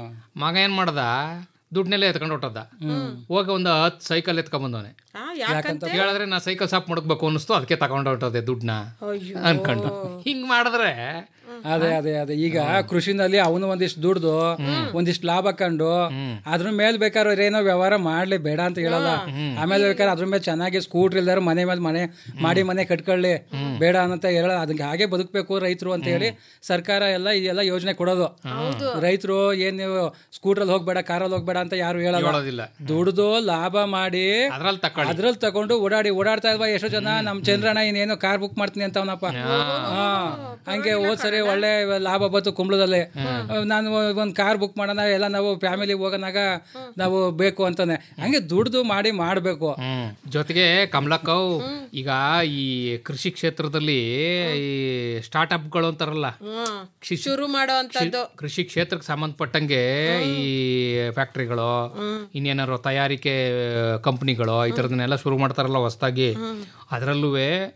ಮಗ ಏನ್ ಮಾಡ್ದ ದುಡ್ಡನ್ನೆಲ್ಲ ಎತ್ಕೊಂಡು ಹೊಟ್ಟದ ಹೋಗಿ ಒಂದು ಹತ್ತು ಸೈಕಲ್ ಎತ್ಕೊಂಡ್ ಬಂದವನೆ ಆ, ಯಾಕಂತೆ ಹೇಳಿದ್ರೆ ನಾ ಸೈಕಲ್ ಸಾಪ್ ಮುಡಕ್ಬೇಕು ಅನಿಸ್ತು ಅದಕ್ಕೆ ತಗೊಂಡು ಹೊಟ್ಟದೆ ದುಡ್ಡನ್ನ ಅಯ್ಯೋ. ಅನ್ಕೊಂಡು ಹಿಂಗ್ ಮಾಡಿದ್ರೆ ಅದೇ ಅದೇ ಅದೇ ಈಗ ಕೃಷಿನಲ್ಲಿ ಅವನು ಒಂದಿಷ್ಟು ದುಡ್ದು ಒಂದಿಷ್ಟು ಲಾಭ ಕಂಡು ಅದ್ರ ಮೇಲೆ ಬೇಕಾದ್ರೆ ಏನೋ ವ್ಯವಹಾರ ಮಾಡ್ಲಿ ಬೇಡ ಅಂತ ಹೇಳಲ್ಲ ಆಮೇಲೆ ಬೇಕಾದ್ರೆ ಅದ್ರ ಮೇಲೆ ಚೆನ್ನಾಗಿ ಸ್ಕೂಟ್ರ್ ಇಲ್ದಾರ ಮನೆ ಮೇಲೆ ಮನೆ ಮಾಡಿ ಮನೆ ಕಟ್ಕೊಳ್ಳಿ ಬೇಡ ಅಂತ ಹೇಳಲ್ಲ ಅದಕ್ಕೆ ಹಾಗೆ ಬದುಕಬೇಕು ರೈತರು ಅಂತ ಹೇಳಿ ಸರ್ಕಾರ ಎಲ್ಲ ಇದೆಲ್ಲ ಯೋಜನೆ ಕೊಡೋದು ರೈತರು ಏನ್ ನೀವು ಸ್ಕೂಟ್ರಲ್ಲಿ ಹೋಗ್ಬೇಡ ಕಾರಲ್ಲಿ ಹೋಗ್ಬೇಡ ಅಂತ ಯಾರು ಹೇಳಲ್ಲ ಹೇಳೋದಿಲ್ಲ. ದುಡ್ದು ಲಾಭ ಮಾಡಿ ಅದ್ರಲ್ಲಿ ತಕೊಳ್ಳಿ ಅದ್ರಲ್ಲಿ ತಗೊಂಡು ಓಡಾಡಿ ಓಡಾಡ್ತಾ ಇಲ್ವಾ ಎಷ್ಟೋ ಜನ ನಮ್ ಚಂದ್ರಣ್ಣ ಇನ್ನೇನೋ ಕಾರ್ ಬುಕ್ ಮಾಡ್ತೀನಿ ಅಂತ ಅವನಪ್ಪ ಹಾ ಹಂಗೆ ಹೋದ್ ಸರಿ ಒಳ್ಳೆ ಲಾಭ ಬಂತು ಕುಂಬಳದಲ್ಲಿ ನಾನು ಒಂದ್ ಕಾರ್ ಬುಕ್ ಮಾಡೋಣ ಎಲ್ಲ ನಾವು ಫ್ಯಾಮಿಲಿ ಹೋಗೋನಾಗ ನಾವು ಬೇಕು ಅಂತಾನೆ ಹಂಗೆ ದುಡ್ದು ಮಾಡಿ ಮಾಡ್ಬೇಕು ಜೊತೆಗೆ ಕಮಲಕ್ಕವ್ ಈಗ ಈ ಕೃಷಿ ಕ್ಷೇತ್ರದಲ್ಲಿ ಈ ಸ್ಟಾರ್ಟ್ಅಪ್ಗಳು ಅಂತಾರಲ್ಲ ಹ್ಮ್. ಶುರು ಮಾಡೋ ಅಂತದ್ದು ಕೃಷಿ ಕ್ಷೇತ್ರಕ್ಕೆ ಸಂಬಂಧಪಟ್ಟಂಗೆ ಈ ಫ್ಯಾಕ್ಟ್ರಿಗಳು ಇನ್ನೇನಾರು ತಯಾರಿಕೆ ಕಂಪ್ನಿಗಳು ಈ ಥರದನ್ನೆಲ್ಲ ಶುರು ಮಾಡ್ತಾರಲ್ಲ ಹೊಸದಾಗಿ ಅದರಲ್ಲೂ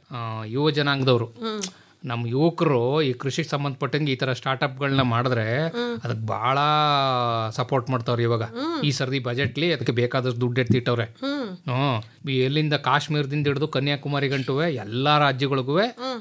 ಯುವ ಜನಾಂಗದವರು ನಮ್ಮ ಯುವಕರು ಈ ಕೃಷಿಗೆ ಸಂಬಂಧಪಟ್ಟಂಗೆ ಈ ಥರ ಸ್ಟಾರ್ಟಪ್ಗಳನ್ನ ಮಾಡಿದ್ರೆ ಅದಕ್ಕೆ ಭಾಳ ಸಪೋರ್ಟ್ ಮಾಡ್ತಾವ್ರೆ ಇವಾಗ ಈ ಸರ್ದಿ ಬಜೆಟ್ಲಿ ಅದಕ್ಕೆ ಬೇಕಾದಷ್ಟು ದುಡ್ಡು ಎತ್ತಿಟ್ಟವ್ರೆ ಹ್ಞೂ ಈ ಎಲ್ಲಿಂದ ಕಾಶ್ಮೀರದಿಂದ ಹಿಡಿದು ಕನ್ಯಾಕುಮಾರಿ ಗಂಟು ಎಲ್ಲ ರಾಜ್ಯಗಳಿಗೂ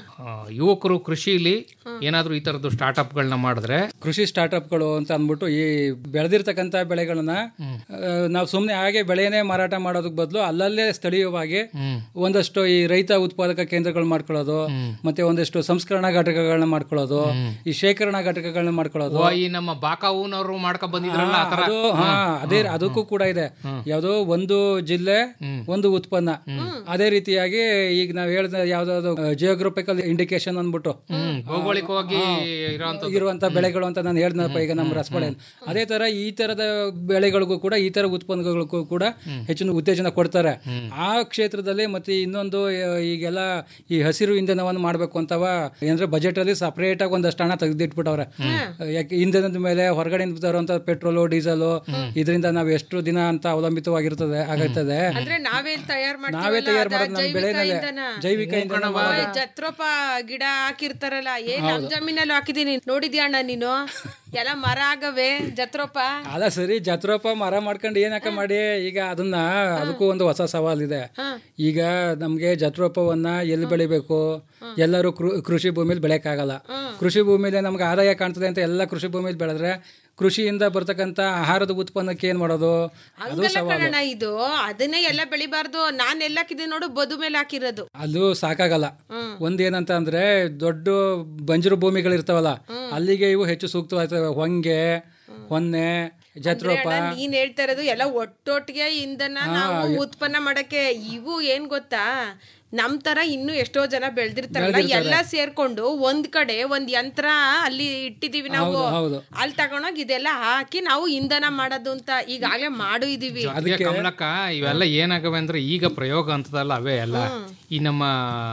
ಯುವಕರು ಕೃಷಿಲಿ ಏನಾದರೂ ಈ ಥರದ್ದು ಸ್ಟಾರ್ಟಪ್ಗಳನ್ನ ಮಾಡಿದ್ರೆ ಕೃಷಿ ಸ್ಟಾರ್ಟ್ಅಪ್ಗಳು ಅಂತ ಅಂದ್ಬಿಟ್ಟು ಈ ಬೆಳೆದಿರ್ತಕ್ಕಂಥ ಬೆಳೆಗಳನ್ನ ನಾವು ಸುಮ್ಮನೆ ಹಾಗೆ ಬೆಳೆಯನ್ನೇ ಮಾರಾಟ ಮಾಡೋದಕ್ಕೆ ಬದಲು ಅಲ್ಲಲ್ಲೇ ಸ್ಥಳೀಯವಾಗಿ ಒಂದಷ್ಟು ಈ ರೈತ ಉತ್ಪಾದಕ ಕೇಂದ್ರಗಳು ಮಾಡ್ಕೊಳ್ಳೋದು ಮತ್ತೆ ಒಂದಷ್ಟು ಸಂಸ್ಕರಣಾ ಘಟಕಗಳನ್ನ ಮಾಡ್ಕೊಳ್ಳೋದು ಈ ಶೇಖರಣಾ ಘಟಕಗಳನ್ನ ಮಾಡ್ಕೊಳ್ಳೋದು ಓ, ಈ ನಮ್ಮ ಬಾಕಾವೂನವರು ಮಾಡ್ಕೊಂಡ್ ಬಂದಿದ್ರಲ್ಲ ಆ ಥರ ಅದು ಹಾ ಅದೇ ಅದಕ್ಕೂ ಕೂಡ ಇದೆ ಯಾವ್ದೋ ಒಂದು ಜಿಲ್ಲೆ ಒಂದು ಉತ್ಪನ್ನ ಅದೇ ರೀತಿಯಾಗಿ ಈಗ ನಾವ್ ಹೇಳಿದ ಯಾವ್ದಾದ್ರು ಜಿಯೋಗ್ರಫಿಕಲ್ ಇಂಡಿಕೇಶನ್ ಅಂದ್ಬಿಟ್ಟು ಹ್ಮ್ ಭೌಗೋಳಿಕವಾಗಿ ಇರೋಂಥ ಇರುವಂತ ಬೆಳೆಗಳು ಅಂತ ನಾನು ಹೇಳ್ದಪ್ಪ ಈಗ ನಮ್ಮ ರಸಬಾಳೆ ಅದೇ ತರ ಈ ತರದ ಬೆಳೆಗಳಿಗೂ ಕೂಡ ಈ ತರ ಉತ್ಪನ್ನಗಳಿಗೂ ಕೂಡ ಹೆಚ್ಚಿನ ಉತ್ತೇಜನ ಕೊಡ್ತಾರೆ ಆ ಕ್ಷೇತ್ರದಲ್ಲಿ ಮತ್ತೆ ಇನ್ನೊಂದು ಆ, ಈಗೆಲ್ಲ ಈ ಹಸಿರು ಇಂಧನವನ್ನು ಮಾಡ್ಬೇಕು ಅಂತವ ಏನಂದ್ರೆ ಬಜೆಟ್ ಅಲ್ಲಿ ಸಪರೇಟ್ ಆಗಿ ಒಂದಷ್ಟು ಹಣ ತೆಗೆದಿಟ್ಬಿಟ್ಟವ್ರೆ ಯಾಕೆ ಇಂಧನದ ಮೇಲೆ ಹೊರಗಡೆಯಿಂದ ಬರುವಂತ ಪೆಟ್ರೋಲು ಡೀಸೆಲ್ ಇದರಿಂದ ನಾವು ಎಷ್ಟು ದಿನ ಅಂತ ಅವಲಂಬಿತವಾಗಿರ್ತದೆ ಆಗುತ್ತದೆ ಅಂದ್ರೆ ನಾವೇ ತಯಾರು ನಾವೇ ತಯಾರು ಮಾಡೋದು ನಮ್ಮ ಜೈವಿಕ ಬೆಳೆನಲ್ಲೇ ಇಂಧನ ಜೈವಿಕ ಇಂಧನ ಮಾಡೋದು. ಜತ್ರೋಪ ಗಿಡ ಹಾಕಿರ್ತಾರಲ್ಲ ಏ ನಮ್ ಜಮೀನಲ್ಲೂ ಹಾಕಿದೀನಿ ನೋಡಿದ್ಯಾ ಅಣ್ಣ ನೀನು ಎಲ್ಲ ಮರ ಆಗವೆ ಜತ್ರೋಪ ಅಲ್ಲ ಸರಿ ಜತ್ರೋಪ ಮರ ಮಾಡ್ಕೊಂಡು ಏನಕ್ಕ ಮಾಡಿ ಈಗ ಅದನ್ನ ಅದಕ್ಕೂ ಒಂದು ಹೊಸ ಸವಾಲಿದೆ ಈಗ ನಮ್ಗೆ ಜತ್ರೋಪವನ್ನ ಎಲ್ಲಿ ಬೆಳಿಬೇಕು ಎಲ್ಲರೂ ಕೃ- ಕೃಷಿ ಭೂಮಿಲಿ ಬೆಳೆಯಕ್ಕಾಗಲ್ಲ ಕೃಷಿ ಭೂಮಿಲಿ ನಮ್ಗೆ ಆದಾಯ ಕಾಣ್ತದೆ ಅಂತ ಎಲ್ಲ ಕೃಷಿ ಭೂಮಿಲಿ ಬೆಳೆದ್ರೆ ಕೃಷಿಯಿಂದ ಬರ್ತಕ್ಕಂಥ ಆಹಾರದ ಉತ್ಪನ್ನಕ್ಕೆ ಏನ್ ಮಾಡೋದು ಅದು ಹಂಗಲ್ಲ ಸವಾಲು ಕಣಣ್ಣ ಇದು ಅದನ್ನೇ ಎಲ್ಲ ಬೆಳಿಬಾರ್ದು ನಾನ್ ಎಲ್ಲ ಹಾಕಿದೀನಿ ನೋಡು ಬದು ಮೇಲೆ ಹಾಕಿರೋದು ಅದು ಸಾಕಾಗಲ್ಲ ಒಂದೇನಂತ ಅಂದ್ರೆ ದೊಡ್ಡ ಬಂಜರು ಭೂಮಿಗಳಿರ್ತಾವಲ್ಲ ಅಲ್ಲಿಗೆ ಇವು ಹೆಚ್ಚು ಸೂಕ್ತವಾಗ್ತವೆ ಹೊಂಗೆ ಹೊನ್ನೆ ಜತ್ರೋಪ ಅಣ್ಣ, ನೀನ್ ಹೇಳ್ತಾ ಇರೋದು ಎಲ್ಲ ಒಟ್ಟೊಟ್ಟಿಗೆ ಇಂಧನ ನಾವು ಉತ್ಪನ್ನ ಮಾಡಕ್ಕೆ ಇವು ಏನ್ ಗೊತ್ತಾ ನಮ್ ತರ ಇನ್ನು ಎಷ್ಟೋ ಜನ ಬೆಳ್ದಿರ್ತಾರಲ್ಲ ಬೆಳ್ದಿರ್ತಾರೆ. ಎಲ್ಲ ಸೇರ್ಕೊಂಡು ಒಂದ್ ಕಡೆ ಒಂದ್ ಯಂತ್ರ ಅಲ್ಲಿ ಇಟ್ಟಿದೀವಿ ನಾವು ಹೌದು, ಹೌದು. ಅಲ್ಲಿ ತಗೊಂಡೋಗಿ ಇದೆಲ್ಲ ಹಾಕಿ ನಾವು ಇಂಧನ ಮಾಡೋದು ಅಂತ ಈಗಾಗ್ಲೇ ಮಾಡು ಇದೀವಿ ಅದಕ್ಕೆ ಕಮಲಕ್ಕ ಇವೆಲ್ಲ ಏನಾಗವೆ ಅಂದ್ರೆ ಈಗ ಪ್ರಯೋಗ ಅಂತದಲ್ಲ ಅವೇ ಎಲ್ಲ ಈ ನಮ್ಮ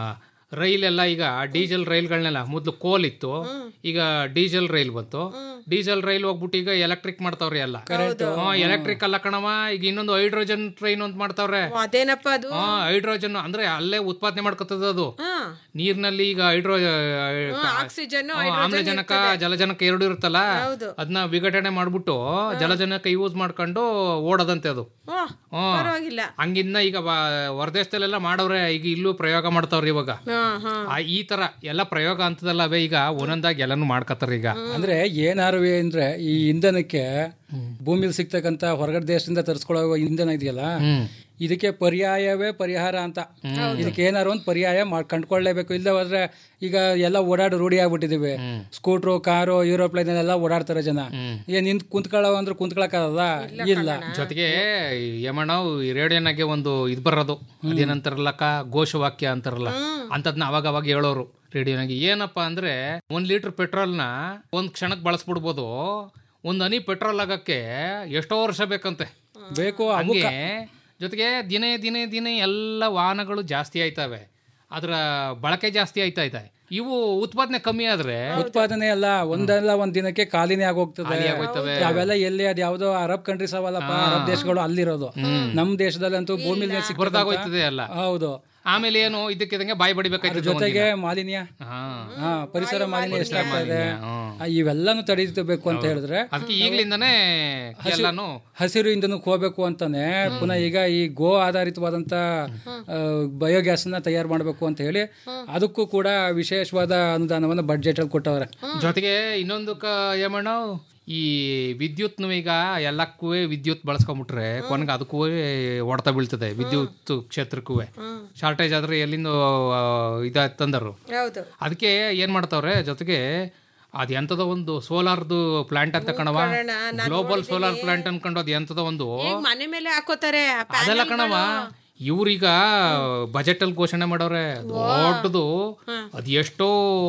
ರೈಲೆಲ್ಲ ಈಗ ಡೀಸೆಲ್ ರೈಲ್ಗಳನ್ನೆಲ್ಲ ಮೊದಲು ಕೋಲ್ ಇತ್ತು ಈಗ ಡೀಸೆಲ್ ರೈಲ್ ಬಂತು ಡೀಸೆಲ್ ರೈಲ್ ಹೋಗ್ಬಿಟ್ಟು ಈಗ ಎಲೆಕ್ಟ್ರಿಕ್ ಮಾಡ್ತಾವ್ರಿ ಎಲ್ಲ ಎಲೆಕ್ಟ್ರಿಕ್ ಅಲ್ಲ ಕಣವ ಈಗ ಇನ್ನೊಂದು ಹೈಡ್ರೋಜನ್ ಟ್ರೈನ್ ಅಂತ ಮಾಡ್ತಾವ್ರೆ ಅದೇನಪ್ಪ ಅದು ಹಾ ಹೈಡ್ರೋಜನ್ ಅಂದ್ರೆ ಅಲ್ಲೇ ಉತ್ಪಾದನೆ ಮಾಡ್ಕೊತದ ಅದು ಹಾ ನೀರ್ನಲ್ಲಿ ಈಗ ಹೈಡ್ರೋ ಆಕ್ಸಿಜನ್ ಹಾ, ಆಮ್ಲಜನಕ ಜಲಜನಕ ಎರಡು ಇರುತ್ತಲ್ಲ ಹೌದು. ಅದನ್ನ ವಿಘಟನೆ ಮಾಡ್ಬಿಟ್ಟು ಜಲಜನಕ ಯೂಸ್ ಮಾಡ್ಕೊಂಡು ಓಡೋದಂತೆ ಅದು ಓ, ಹ್ಮ್. ಪರವಾಗಿಲ್ಲ ಹಂಗಿನ್ನ ಈಗ ಬ- ಹೊರದೇಶದಲ್ಲೆಲ್ಲ ಮಾಡವ್ರೆ ಈಗ ಇಲ್ಲೂ ಪ್ರಯೋಗ ಮಾಡ್ತಾವ್ರಿ ಇವಾಗ ಹಾ ಹಾ ಆ, ಈ ತರ ಎಲ್ಲ ಪ್ರಯೋಗ ಅಂತದಲ್ಲ ಅವೇ ಈಗ ಒಂದೊಂದಾಗಿ ಎಲ್ಲಾನು ಮಾಡ್ಕತ್ತಾರ ಈಗ ಅಂದ್ರೆ ಏನಾರು ಅಂದ್ರೆ ಈ ಇಂಧನಕ್ಕೆ ಭೂಮಿಲಿ ಸಿಗ್ತಕ್ಕಂತ ಹೊರಗಡೆ ದೇಶದಿಂದ ತರಿಸ್ಕೊಳ್ಳೋ ಇಂಧನ ಇದೆಯಲ್ಲ ಇದಕ್ಕೆ ಪರ್ಯಾಯವೇ ಪರಿಹಾರ ಅಂತ ಇದಕ್ಕೆ ಏನಾರು ಒಂದು ಪರ್ಯಾಯ ಮಾಡ್ ಕಂಡ್ಕೊಳ್ಳೇಬೇಕು ಇಲ್ಲ ಹೋದ್ರೆ ಈಗ ಎಲ್ಲ ಓಡಾಡಿ ರೂಢಿ ಆಗ್ಬಿಟ್ಟಿದೀವಿ ಸ್ಕೂಟ್ರು ಕಾರು ಏರೋಪ್ಲೇನ್ ಎಲ್ಲ ಓಡಾಡ್ತಾರೆ ಜನ ಏನ್ ನಿಂತ್ ಕುಂತ್ಕೊಳ್ಳೋ ಅಂದ್ರೆ ಕುಂತ್ಕೊಳಕ್ಕಾಗಲ್ಲ ಇಲ್ಲ ಜೊತೆಗೆ ಯಮಣ್ಣ ಈ ರೇಡಿಯೋನಾಗೆ ಒಂದು ಇದು ಬರೋದು ಅದೇನಂತಾರಲ್ಲಕ್ಕ ಘೋಷವಾಕ್ಯ ಅಂತಾರಲ್ಲ ಅಂತದ್ನ ಅವಾಗ ಅವಾಗ ಹೇಳೋರು ರೇಡಿಯೋನಾಗೆ ಏನಪ್ಪ ಅಂದ್ರೆ ಒಂದ್ ಲೀಟರ್ ಪೆಟ್ರೋಲ್ನ ಒಂದ್ ಕ್ಷಣಕ್ಕೆ ಬಳಸ್ಬಿಡ್ಬೋದು ಒಂದ್ ಹನಿ ಪೆಟ್ರೋಲ್ ಆಗಕ್ಕೆ ಎಷ್ಟೋ ವರ್ಷ ಬೇಕಂತೆ ಬೇಕು ಹಂಗೆ ಜೊತೆಗೆ ದಿನೇ ದಿನೇ ದಿನೇ ಎಲ್ಲ ವಾಹನಗಳು ಜಾಸ್ತಿ ಆಯ್ತವೆ ಅದರ ಬಳಕೆ ಜಾಸ್ತಿ ಆಯ್ತಾ ಇದೆ ಇವು ಉತ್ಪಾದನೆ ಕಮ್ಮಿ ಆದ್ರೆ ಉತ್ಪಾದನೆ ಅಲ್ಲ ಒಂದಲ್ಲ ಒಂದ್ ದಿನಕ್ಕೆ ಖಾಲಿನೇ ಆಗೋಗ್ತದೆ ಖಾಲಿ ಆಗೋಯ್ತವೆ. ಅವೆಲ್ಲ ಎಲ್ಲಿ ಅದ್ ಯಾವ್ದೋ ಅರಬ್ ಕಂಟ್ರೀಸ್ ಅವಲ್ಲಪ್ಪ ಅರಬ್ ದೇಶಗಳು ಅಲ್ಲಿರೋದು ನಮ್ ದೇಶದಲ್ಲಂತೂ ಭೂಮಿ ಬರ್ದಾಗೋಯ್ತದೆ ಎಲ್ಲ ಹೌದು ಆಮೇಲೆ ಏನು ಇದಕ್ಕಿದಂಗೆ ಬಾಯಿ ಅದ್ರ ಬಡಿಬೇಕಾಯ್ತದೆ ಜೊತೆಗೆ ಮಾಲಿನ್ಯ ಹಾ ಪರಿಸರ ಮಾಲಿನ್ಯ ಎಷ್ಟಾಗ್ತಾ ಇದೆ ಆ, ಇವೆಲ್ಲಾನು ತಡೀಬೇಕು ಅಂತ ಹೇಳಿದ್ರೆ ಅದಕ್ಕೆ ಈಗ್ಲಿಂದಾನೇ ಎಲ್ಲಾನು ಹಸಿರು ಇಂಧನಕ್ಕೆ ಹೋಗ್ಬೇಕು ಅಂತಾನೆ ಪುನಃ ಈಗ ಈ ಗೋ ಆಧಾರಿತವಾದಂತ ಬಯೋಗ್ಯಾಸ್ ನ ತಯಾರು ಮಾಡಬೇಕು ಅಂತ ಹೇಳಿ ಅದಕ್ಕೂ ಕೂಡ ವಿಶೇಷವಾದ ಅನುದಾನವನ್ನು ಬಡ್ಜೆಟ್ ಅಲ್ಲಿ ಕೊಟ್ಟವ್ರೆ ಜೊತೆಗೆ ಇನ್ನೊಂದು ಕ ಯಮಣ್ಣ ಈ ವಿದ್ಯುತ್ನು ಈಗ ಎಲ್ಲಕ್ಕೂ ವಿದ್ಯುತ್ ಬಳಸ್ಕೊಂಬಿಟ್ರೆ ಕೊನೆಗೆ ಅದಕ್ಕೂ ಹೊಡೆತ ಬೀಳ್ತದೆ ವಿದ್ಯುತ್ ಕ್ಷೇತ್ರಕ್ಕೂ ಶಾರ್ಟೇಜ್ ಆದ್ರೆ ಎಲ್ಲಿಂದ ಇದ ತಂದರು ಹೌದು ಅದಕ್ಕೆ ಏನ್ ಮಾಡ್ತಾವ್ರೆ ಜೊತೆಗೆ ಅದ್ ಎಂತದ ಒಂದು ಸೋಲಾರ್ದು ಪ್ಲಾಂಟ್ ಅಂತ ಕಣವ ಕಣಣ್ಣ, ನಾನ್ ಗ್ಲೋಬಲ್ ಸೋಲಾರ್ ಪ್ಲಾಂಟ್ ಅನ್ಕೊಂಡು ಅದ್ ಎಂತದ ಒಂದು ಈಗ ಮನೆ ಮೇಲೆ ಹಾಕೋತಾರೆ ಆ ಅದೆಲ್ಲ panel ಕಣವ ಗಳು. ಇವ್ರೀಗ ಬಜೆಟ್ ಅಲ್ಲಿ ಘೋಷಣೆ ಮಾಡವ್ರೆ ದೊಡ್ಡದು ಅದ್ ಎಷ್ಟೋ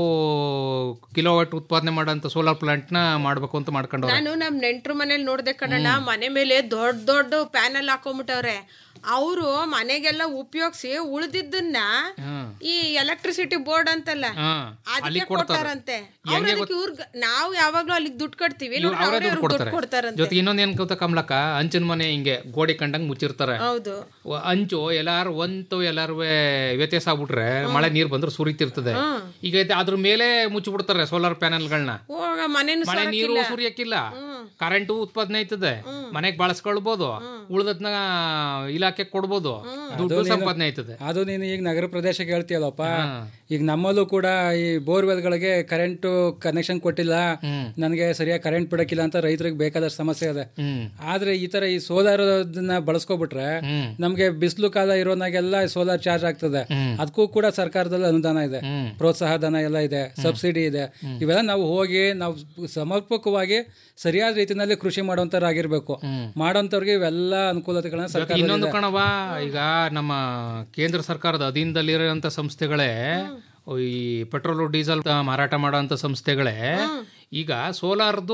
ಕಿಲೋವಾಟ್ ಉತ್ಪಾದನೆ ಮಾಡೋಂಥ ಸೋಲಾರ್ ಪ್ಲಾಂಟ್ ನ ಮಾಡ್ಬೇಕು ಅಂತ ಮಾಡ್ಕೊಂಡವ್ರೆ ನಾನು ನಮ್ ನೆಂಟ್ರು ಮನೇಲಿ ನೋಡ್ದೆ ಕಣಣ್ಣ ಮನೆ ಮೇಲೆ ದೊಡ್ಡ ದೊಡ್ಡ ಪ್ಯಾನಲ್ ಹಾಕೊಂಬಿಟ್ಟವ್ರೆ ಅವರು ಮನೆಗೆಲ್ಲ ಉಪಯೋಗಿಸಿ ಉಳ್ದಿದ್ದನ್ನ ಈ ಎಲೆಕ್ಟ್ರಿಸಿಟಿ ಬೋರ್ಡ್ ಅಂತಲ್ಲ ಹಾ, ಅದಕ್ಕೆ ಅಲ್ಲಿಗ್ ಕೊಡ್ತಾರೆ. ಕೊಡ್ತಾರಂತೆ ಹೆಂಗೆ ಅವ್ರು ಅದಕ್ಕೆ ಇವ್ರ್ಗ್ ನಾವು ಯಾವಾಗ್ಲೂ ಅಲ್ಲಿಗೆ ದುಡ್ಡು ಕಟ್ತೀವಿ ಇವ್ರು ನೋಡ್ರಿ ಅವರೇ ಅವ್ರೇ ದುಡ್ಡು ದುಡ್ಡು ಕೊಡ್ತಾರೆ ಕೊಡ್ತಾರಂತೆ ಜೊತೆಗೆ ಇನ್ನೊಂದ್ ಏನ್ ಗೊತ್ತಾ ಕಮಲಕ್ಕ ಅಂಚಿನ ಮನೆ ಹಿಂಗೆ ಗೋಡೆ ಕಂಡಂಗ್ ಮುಚ್ಚಿರ್ತಾರೆ ಹೌದು ವ- ಅಂಚು ಎಲ್ಲಾರು ಒಂತು ಎಲ್ಲಾರು ವ್ಯತ್ಯಾಸ ಆಗ್ಬಿಟ್ರೆ ಮಳೆ ನೀರ್ ಬಂದ್ರೆ ಸುರಿತಿರ್ತದೆ ಈಗ ಇದು ಅದ್ರ ಮೇಲೆ ಮುಚ್ಚಿಬಿಡ್ತಾರೆ ಸೋಲಾರ್ ಪ್ಯಾನೆಲ್ಗಳನ್ನ ಹೋಗ ಮನೇನು ಮಳೆ ನೀರು ಸುರಿಯಕ್ಕಿಲ್ಲ ಕರೆಂಟ್ ಉತ್ಪಾದನೆ ಆಯ್ತದೆ ಮನೆಗ್ ಬಳಸ್ಕೊಳ್ಬೋದು ಉಳ್ದದ್ನ ಇಲಾಖೆ ಕೊಡ್ಬೋದು ದುಡ್ಡು ನೀನು- ಸಂಪಾದನೆ ಆಯ್ತದೆ ಅದು ನೀನು ಈಗ ನಗರ ಪ್ರದೇಶಕ್ಕೆ ಹೇಳ್ತೀಯಲ್ಲಪ್ಪ ಈಗ ನಮ್ಮಲ್ಲೂ ಕೂಡ ಈ ಬೋರ್ವೆಲ್ಗಳಿಗೆ ಕರೆಂಟ್ ಕನೆಕ್ಷನ್ ಕೊಟ್ಟಿಲ್ಲ ನನಗೆ ಸರಿಯಾಗಿ ಕರೆಂಟ್ ಬಿಡಕ್ಕಿಲ್ಲ ಅಂತ ರೈತರಿಗೆ ಬೇಕಾದಷ್ಟು ಸಮಸ್ಯೆ ಇದೆ ಆದ್ರೆ ಈ ತರ ಈ ಸೋಲಾರ್ ಬಳಸ್ಕೊಬಿಟ್ರೆ ನಮ್ಗೆ ಬಿಸಿಲು ಕಾಲ ಇರೋನಾಗೆಲ್ಲ ಸೋಲಾರ್ ಚಾರ್ಜ್ ಆಗ್ತದೆ ಅದಕ್ಕೂ ಕೂಡ ಸರ್ಕಾರದಲ್ಲಿ ಅನುದಾನ ಇದೆ ಪ್ರೋತ್ಸಾಹ ಧನ ಎಲ್ಲ ಇದೆ ಸಬ್ಸಿಡಿ ಇದೆ ಇವೆಲ್ಲ ನಾವು ಹೋಗಿ ನಾವು ಸಮರ್ಪಕವಾಗಿ ಸರಿಯಾದ ರೀತಿಯಲ್ಲಿ ಕೃಷಿ ಮಾಡೋಂಥವ್ರಾಗಿರ್ಬೇಕು ಮಾಡೋಂಥವ್ರಿಗೆ ಇವೆಲ್ಲ ಅನುಕೂಲತೆಗಳನ್ನ ಜೊತೆಗೆ ಸರ್ಕಾರ ಇನ್ನೊಂದು ಕಣವ ಈಗ ನಮ್ಮ ಕೇಂದ್ರ ಸರ್ಕಾರದ ಅಧೀನದಲ್ಲಿರುವಂತ ಸಂಸ್ಥೆಗಳೇ ಈ ಪೆಟ್ರೋಲ್ ಡೀಸೆಲ್ ಮಾರಾಟ ಮಾಡುವಂತ ಸಂಸ್ಥೆಗಳೇ ಈಗ ಸೋಲಾರ್ದು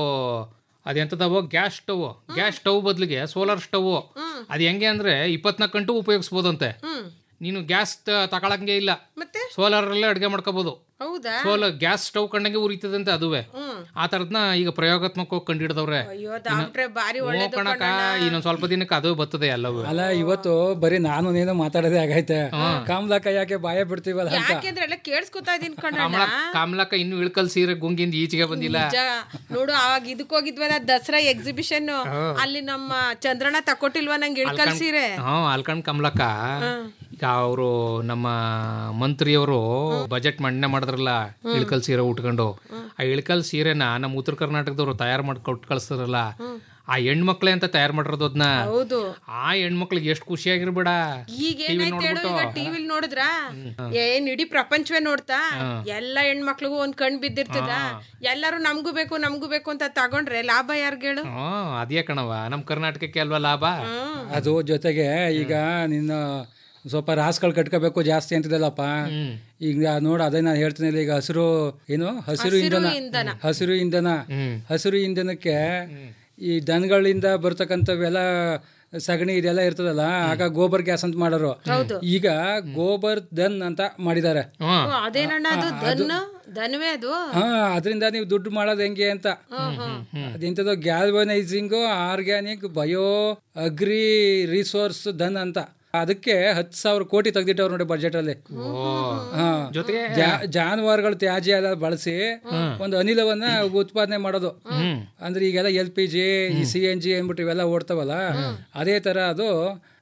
ಅದೆಂತದವೋ ಗ್ಯಾಸ್ ಸ್ಟವ್ ಗ್ಯಾಸ್ ಸ್ಟವ್ ಬದಲಿಗೆ ಸೋಲಾರ್ ಸ್ಟವ್ ಅದು ಹೆಂಗೆ ಅಂದ್ರೆ ಇಪ್ಪತ್ನಾಲ್ಕು ಗಂಟು ಉಪಯೋಗಿಸ್ಬೋದಂತೆ ನೀನು ಗ್ಯಾಸ್ ತಗೊಳಂಗೆ ಇಲ್ಲ ಸೋಲಾರ್ ಅಲ್ಲೇ ಅಡುಗೆ ಮಾಡ್ಕೋಬಹುದು ಹೌದಾ ಸೋಲಾರ್ ಗ್ಯಾಸ್ ಸ್ಟವ್ ಕಂಡಂಗೆ ಉರಿತದಂತೆ ಅದುವೆ ಆ ತರದ್ನ ಈಗ ಪ್ರಯೋಗಾತ್ಮಕವಾಗಿ ಕಂಡಿಡ್ದವ್ರೆ ಅಯ್ಯೋ ಡಾಕ್ಟ್ರೆ ಬಾರಿ ಒಳ್ಳೇದು ಕಣಕ ಇನ್ನೊಂದ್ ಸ್ವಲ್ಪ ದಿನಕ್ಕೆ ಅದು ಬರ್ತದೆ ಎಲ್ಲವೂ ಅಲ್ಲ ಇವತ್ತು ಬರೀ ನಾನು ನೀನು ಮಾತಾಡೋದೇ ಆಗೈತೆ ಕಾಮ್ಲಕ್ಕ ಯಾಕೆ ಬಾಯ ಬಿಡ್ತೀವಲ್ಲ ಅಂತ ಯಾಕೆಂದ್ರೆ ಎಲ್ಲ ಕೇಳಿಸ್ಕೊತಾ ಇದೀನಿ ಕಣಣ್ಣ ಕಮಲ ಕಾಮ್ಲಕ್ಕ ಇನ್ನು ಇಳ್ಕಲ್ ಸೀರೆ ಗುಂಗಿಂದ ಈಚೆಗೆ ಬಂದಿಲ್ಲ ನಿಜ ನೋಡು ಅವಾಗ ಇದಕ್ ಹೋಗಿದ್ವಲ್ಲ ದಸರಾ ಎಕ್ಸಿಬಿಷನ್ ಅಲ್ಲಿ ನಮ್ಮ ಚಂದ್ರಣ್ಣ ತಕೊಟ್ಟಿಲ್ವಾ ನಂಗೆ ಇಳ್ಕಲ್ ಸೀರೆ ಹಾ ಅಲ್ಕಂಡ್ ಕಮಲಕ್ಕ ಈಗ ಅವರು ನಮ್ಮ ಮಂತ್ರಿಯವರು ಬಜೆಟ್ ಮಂಡನೆ ಮಾಡಿದ್ರಲ್ಲ ಇಳ್ಕಲ್ ಸೀರೆ ಉಟ್ಕೊಂಡು ಆ ಇಳ್ಕಲ್ ಸೀರೆನ ನಮ್ಮ ಉತ್ತರ ಕರ್ನಾಟಕದವರು ತಯಾರು ಮಾಡಿ ಕೊಟ್ಟು ಕಳಿಸ್ತಾರಲ್ಲ ಆ ಹೆಣ್ಮಕ್ಳೇ ಅಂತ ತಯಾರು ಮಾಡಿರೋದು ಅದನ್ನ ಹೌದು ಆ ಹೆಣ್ಮಕ್ಳಿಗೆ ಎಷ್ಟು ಖುಷಿಯಾಗಿರ್ಬೇಡ ಈಗ ಏನಾಯ್ತು ಹೇಳು ಈಗ ಟಿವಿಲ್ ನೋಡಿದ್ರ ಏನ್ ಇಡೀ ಪ್ರಪಂಚವೇ ನೋಡ್ತಾ ಎಲ್ಲ ಹೆಣ್ಮಕ್ಳಿಗೂ ಒಂದ್ ಕಣ್ ಬಿದ್ದಿರ್ತದ ಎಲ್ಲಾರು ನಮ್ಗೂ ಬೇಕು ನಮ್ಗೂ ಬೇಕು ಅಂತ ತಗೊಂಡ್ರೆ ಲಾಭ ಯಾರ್ಗೇಳು ಹ್ಮ್ ಅದೇ ಕಣವ ನಮ್ ಕರ್ನಾಟಕಕ್ಕೆ ಅಲ್ವಾ ಲಾಭ ಅದು ಜೊತೆಗೆ ಈಗ ನಿನ್ನ ಸ್ವಲ್ಪ ರಾಸ್ಗಳು ಕಟ್ಕೋಬೇಕು ಜಾಸ್ತಿ ಅಂತಿದಲ್ಲಪ್ಪ ಈಗ ನೋಡ ಅದೇ ನಾನು ಹೇಳ್ತೀನಿ ಈಗ ಹಸಿರು ಏನು ಹಸಿರು ಇಂಧನ ಹಸಿರು ಇಂಧನ ಹಸಿರು ಇಂಧನಕ್ಕೆ ಈ ದನಗಳಿಂದ ಬರ್ತಕ್ಕಂಥವೆಲ್ಲ ಸಗಣಿ ಇದೆಲ್ಲ ಇರ್ತದಲ್ಲ ಆಗ ಗೋಬರ್ ಗ್ಯಾಸ್ ಅಂತ ಮಾಡೋರು ಈಗ ಗೋಬರ್ ದನ್ ಅಂತ ಮಾಡಿದ್ದಾರೆ ಓ, ಅದೇನಣ್ಣ ಅದು ದನ್ ದನ್ವೇ ಅದು ಹಾ ಅದರಿಂದ ನೀವು ದುಡ್ಡು ಮಾಡೋದು ಹೆಂಗೆ ಅಂತ ಅದೆಂತದೋ galvanizing organic bio agri resource ದನ್ ಅಂತ ಅದಕ್ಕೆ ಹತ್ತು ಸಾವಿರ ಕೋಟಿ ತೆಗ್ದಿಟ್ಟವ್ರು ನೋಡಿ ಬಜೆಟ್ ಅಲ್ಲಿ ಹಾ. ಜೊತೆಗೆ ಜಾ- ಜಾನುವಾರುಗಳ ತ್ಯಾಜ್ಯ ಎಲ್ಲ ಬಳಸಿ ಒಂದು ಅನಿಲವನ್ನ ಉತ್ಪಾದನೆ ಮಾಡೋದು ಅಂದ್ರೆ ಈಗೆಲ್ಲ ಎಲ್ ಪಿ ಜಿ ಈ ಸಿ ಎನ್ ಜಿ ಅಂದ್ಬಿಟ್ಟು ಇವೆಲ್ಲ ಓಡ್ತಾವಲ್ಲ ಅದೇ ತರ ಅದು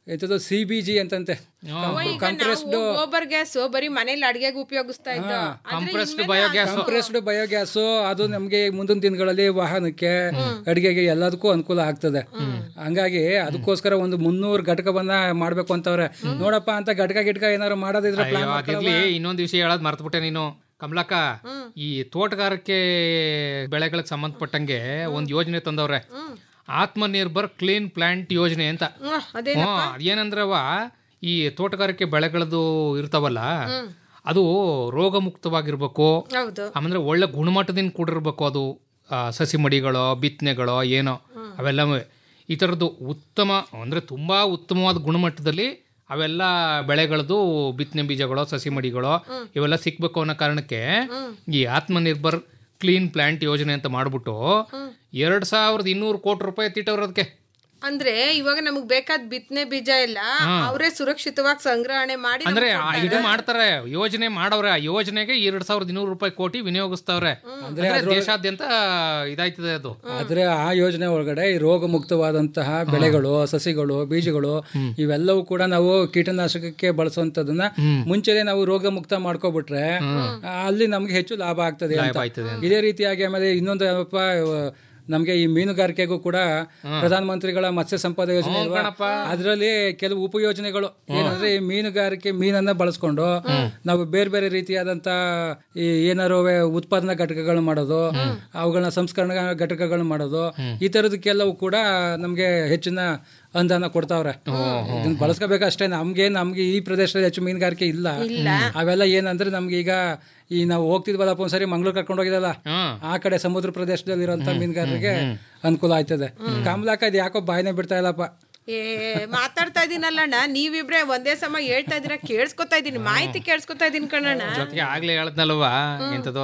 ಎಂಥದ್ದು ಸಿ ಬಿ ಜಿ ಅಂತಂತೆ ಕಂಪ್ರೆಸ್ಡ್ ಗೋಬರ್ ಗ್ಯಾಸ್ ಬರೀ ಮನೇಲಿ ಅಡಿಗೆಗೆ ಉಪಯೋಗಿಸ್ತಾ ಇದ್ದ ಕಂಪ್ರೆಸ್ಡ್ ಬಯೋಗ್ಯಾಸ್ ಕಂಪ್ರೆಸ್ಡ್ ಬಯೋಗ್ಯಾಸು ಅದು ನಮಗೆ ಮುಂದಿನ ದಿನಗಳಲ್ಲಿ ವಾಹನಕ್ಕೆ ಅಡಿಗೆಗೆ ಎಲ್ಲದಕ್ಕೂ ಅನುಕೂಲ ಆಗ್ತದೆ ಹಂಗಾಗಿ ಅದಕ್ಕೋಸ್ಕರ ಒಂದು ಮುನ್ನೂರು ಘಟಕವನ್ನ ಮಾಡ್ಬೇಕು ಅಂತವ್ರೆ ನೋಡಪ್ಪ ಅಂತ ಘಟಕ ಗಿಟಕ ಏನಾದ್ರು ಮಾಡೋದಿದ್ರೆ ಅಯ್ಯೋ ಪ್ಲಾನ್ ಅದಿರ್ಲಿ ಇನ್ನೊಂದು ವಿಷಯ ಹೇಳೋದ್ ಮರ್ತ್ಬಿಟ್ಟೆ ನೀನು ಕಮಲಕ್ಕ ಈ ತೋಟಗಾರಿಕೆ ಬೆಳೆಗಳಿಗೆ ಸಂಬಂಧಪಟ್ಟಂಗೆ ಒಂದ್ ಯೋಜನೆ ತಂದವ್ರೆ ಆತ್ಮನಿರ್ಭರ್ ಕ್ಲೀನ್ ಪ್ಲಾಂಟ್ ಯೋಜನೆ ಅಂತ ಹ್ಮ್ ಅದೇನಂದ್ರವ ಈ ತೋಟಗಾರಿಕೆ ಬೆಳೆಗಳದು ಇರ್ತಾವಲ್ಲ ಅದು ರೋಗ ಮುಕ್ತವಾಗಿರ್ಬೇಕು ಹೌದು ಆಮೇಲೆ ಒಳ್ಳೆ ಗುಣಮಟ್ಟದಿಂದ ಕೂಡಿರ್ಬೇಕು ಅದು ಆ, ಸಸಿ ಮಡಿಗಳೋ ಬಿತ್ತನೆಗಳೋ ಏನೋ ಅವೆಲ್ಲವೇ ಈ ಥರದ್ದು ಉತ್ತಮ ಅಂದರೆ ತುಂಬ ಉತ್ತಮವಾದ ಗುಣಮಟ್ಟದಲ್ಲಿ ಅವೆಲ್ಲ ಬೆಳೆಗಳದು ಬಿತ್ತನೆ ಬೀಜಗಳೋ ಸಸಿ ಮಡಿಗಳೋ ಇವೆಲ್ಲ ಸಿಕ್ಬೇಕು ಅನ್ನೋ ಕಾರಣಕ್ಕೆ ಈ ಆತ್ಮನಿರ್ಭರ್ ಕ್ಲೀನ್ ಪ್ಲಾಂಟ್ ಯೋಜನೆ ಅಂತ ಮಾಡ್ಬಿಟ್ಟು ಎರಡ್ ಸಾವಿರದ ಇನ್ನೂರು ಕೋಟಿ ರೂಪಾಯಿ ತಿಟ್ಟವ್ರು ಅದಕ್ಕೆ ಅಂದ್ರೆ ಇವಾಗ ನಮಗ್ ಬೇಕಾದ ಬಿತ್ತನೆ ಬೀಜ ಎಲ್ಲ ಅವರೇ ಸುರಕ್ಷಿತವಾಗಿ ಸಂಗ್ರಹಣೆ ಮಾಡಿ ಅಂದ್ರೆ ನಮ್ಗ್ ಆ ಕೊಡ್ತಾರೆ. ಇದು ಮಾಡ್ತಾರೆ ಯೋಜನೆ ಮಾಡವ್ರೆ ಆ ಯೋಜನೆಗೆ ಎರಡ್ ಸಾವಿರದ ಇನ್ನೂರು ರೂಪಾಯಿ ಕೋಟಿ ವಿನಿಯೋಗಿಸ್ತವ್ರೆ ಅಂದ್ರೆ ದೇಶಾದ್ಯಂತ ಇದಾಯ್ತದೆ ಅದು ಆದ್ರೆ ಆ ಯೋಜನೆ ಒಳಗಡೆ ಈ ರೋಗ ಮುಕ್ತವಾದಂತಹ ಬೆಳೆಗಳು ಸಸಿಗಳು ಬೀಜಗಳು ಇವೆಲ್ಲವೂ ಕೂಡ ನಾವು ಕೀಟನಾಶಕಕ್ಕೆ ಬಳಸುವಂತದನ್ನ ಮುಂಚೆನೆ ನಾವು ರೋಗ ಮುಕ್ತ ಮಾಡ್ಕೊಬಿಟ್ರೆ ಆ, ಅಲ್ಲಿ ನಮ್ಗೆ ಹೆಚ್ಚು ಲಾಭ ಆಗ್ತದೆ ಅಂತ. ಲಾಭ ಆಯ್ತದೆ ಇದೇ ರೀತಿಯಾಗಿ ಆಮೇಲೆ ಇನ್ನೊಂದು ಏನಪ್ಪ ನಮ್ಗೆ ಈ ಮೀನುಗಾರಿಕೆಗೂ ಕೂಡ ಪ್ರಧಾನ ಮಂತ್ರಿಗಳ ಮತ್ಸ್ಯ ಸಂಪದ ಯೋಜನೆ ಕಣಪ್ಪ. ಅದರಲ್ಲಿ ಕೆಲವು ಉಪಯೋಜನೆಗಳು ಏನಂದ್ರೆ ಈ ಮೀನುಗಾರಿಕೆ ಮೀನನ್ನ ಬಳಸ್ಕೊಂಡು ನಾವು ಬೇರೆ ಬೇರೆ ರೀತಿಯಾದಂತ ಈ ಏನಾರು ಉತ್ಪಾದನಾ ಘಟಕಗಳು ಮಾಡೋದು ಅವುಗಳನ್ನ ಸಂಸ್ಕರಣಾ ಘಟಕಗಳು ಮಾಡೋದು ಈ ತರದಕ್ಕೆಲ್ಲವೂ ಕೂಡ ನಮ್ಗೆ ಹೆಚ್ಚಿನ ಅನುದಾನ ಕೊಡ್ತಾವ್ರೆ ಇದನ್ನ ಬಳಸ್ಕೋಬೇಕಷ್ಟೇ ನಮ್ಗೆ ನಮ್ಗೆ ಈ ಪ್ರದೇಶದಲ್ಲಿ ಹೆಚ್ಚು ಮೀನುಗಾರಿಕೆ ಇಲ್ಲ ಅವೆಲ್ಲ ಏನಂದ್ರೆ ನಮ್ಗೆ ಈಗ ಈ ನಾವು ಹೋಗ್ತಿದ್ವಲ್ಲಪ್ಪ ಒಂದ್ಸರಿ ಮಂಗ್ಳೂರ್ ಕರ್ಕೊಂಡು ಹೋಗಿದಲ್ಲ ಆ ಕಡೆ ಸಮುದ್ರ ಪ್ರದೇಶದಲ್ಲಿ ಇರುವಂತ ಮೀನುಗಾರರಿಗೆ ಅನುಕೂಲ ಆಯ್ತದೆ ಕಮಲಾಕ ಇದು ಯಾಕೋ ಬಾಯಿನೇ ಬಿಡ್ತಾ ಇಲ್ಲಪ್ಪ ಏ ಮಾತಾಡ್ತಾ ಇದೀನಲ್ಲಣ್ಣ ನೀವಿಬ್ರೆ ಒಂದೇ ಸಮ ಹೇಳ್ತಾ ಇದೀರ ಕೇಳಿಸ್ಕೊತಾ ಇದೀನಿ ಮಾಹಿತಿ ಕೇಳಿಸ್ಕೊತಾ ಇದೀನಿ ಕಣಣ್ಣ ಜೊತೆಗೆ ಆಗ್ಲೇ ಹೇಳದ್ನಲ್ವಾ ಎಂಥದೋ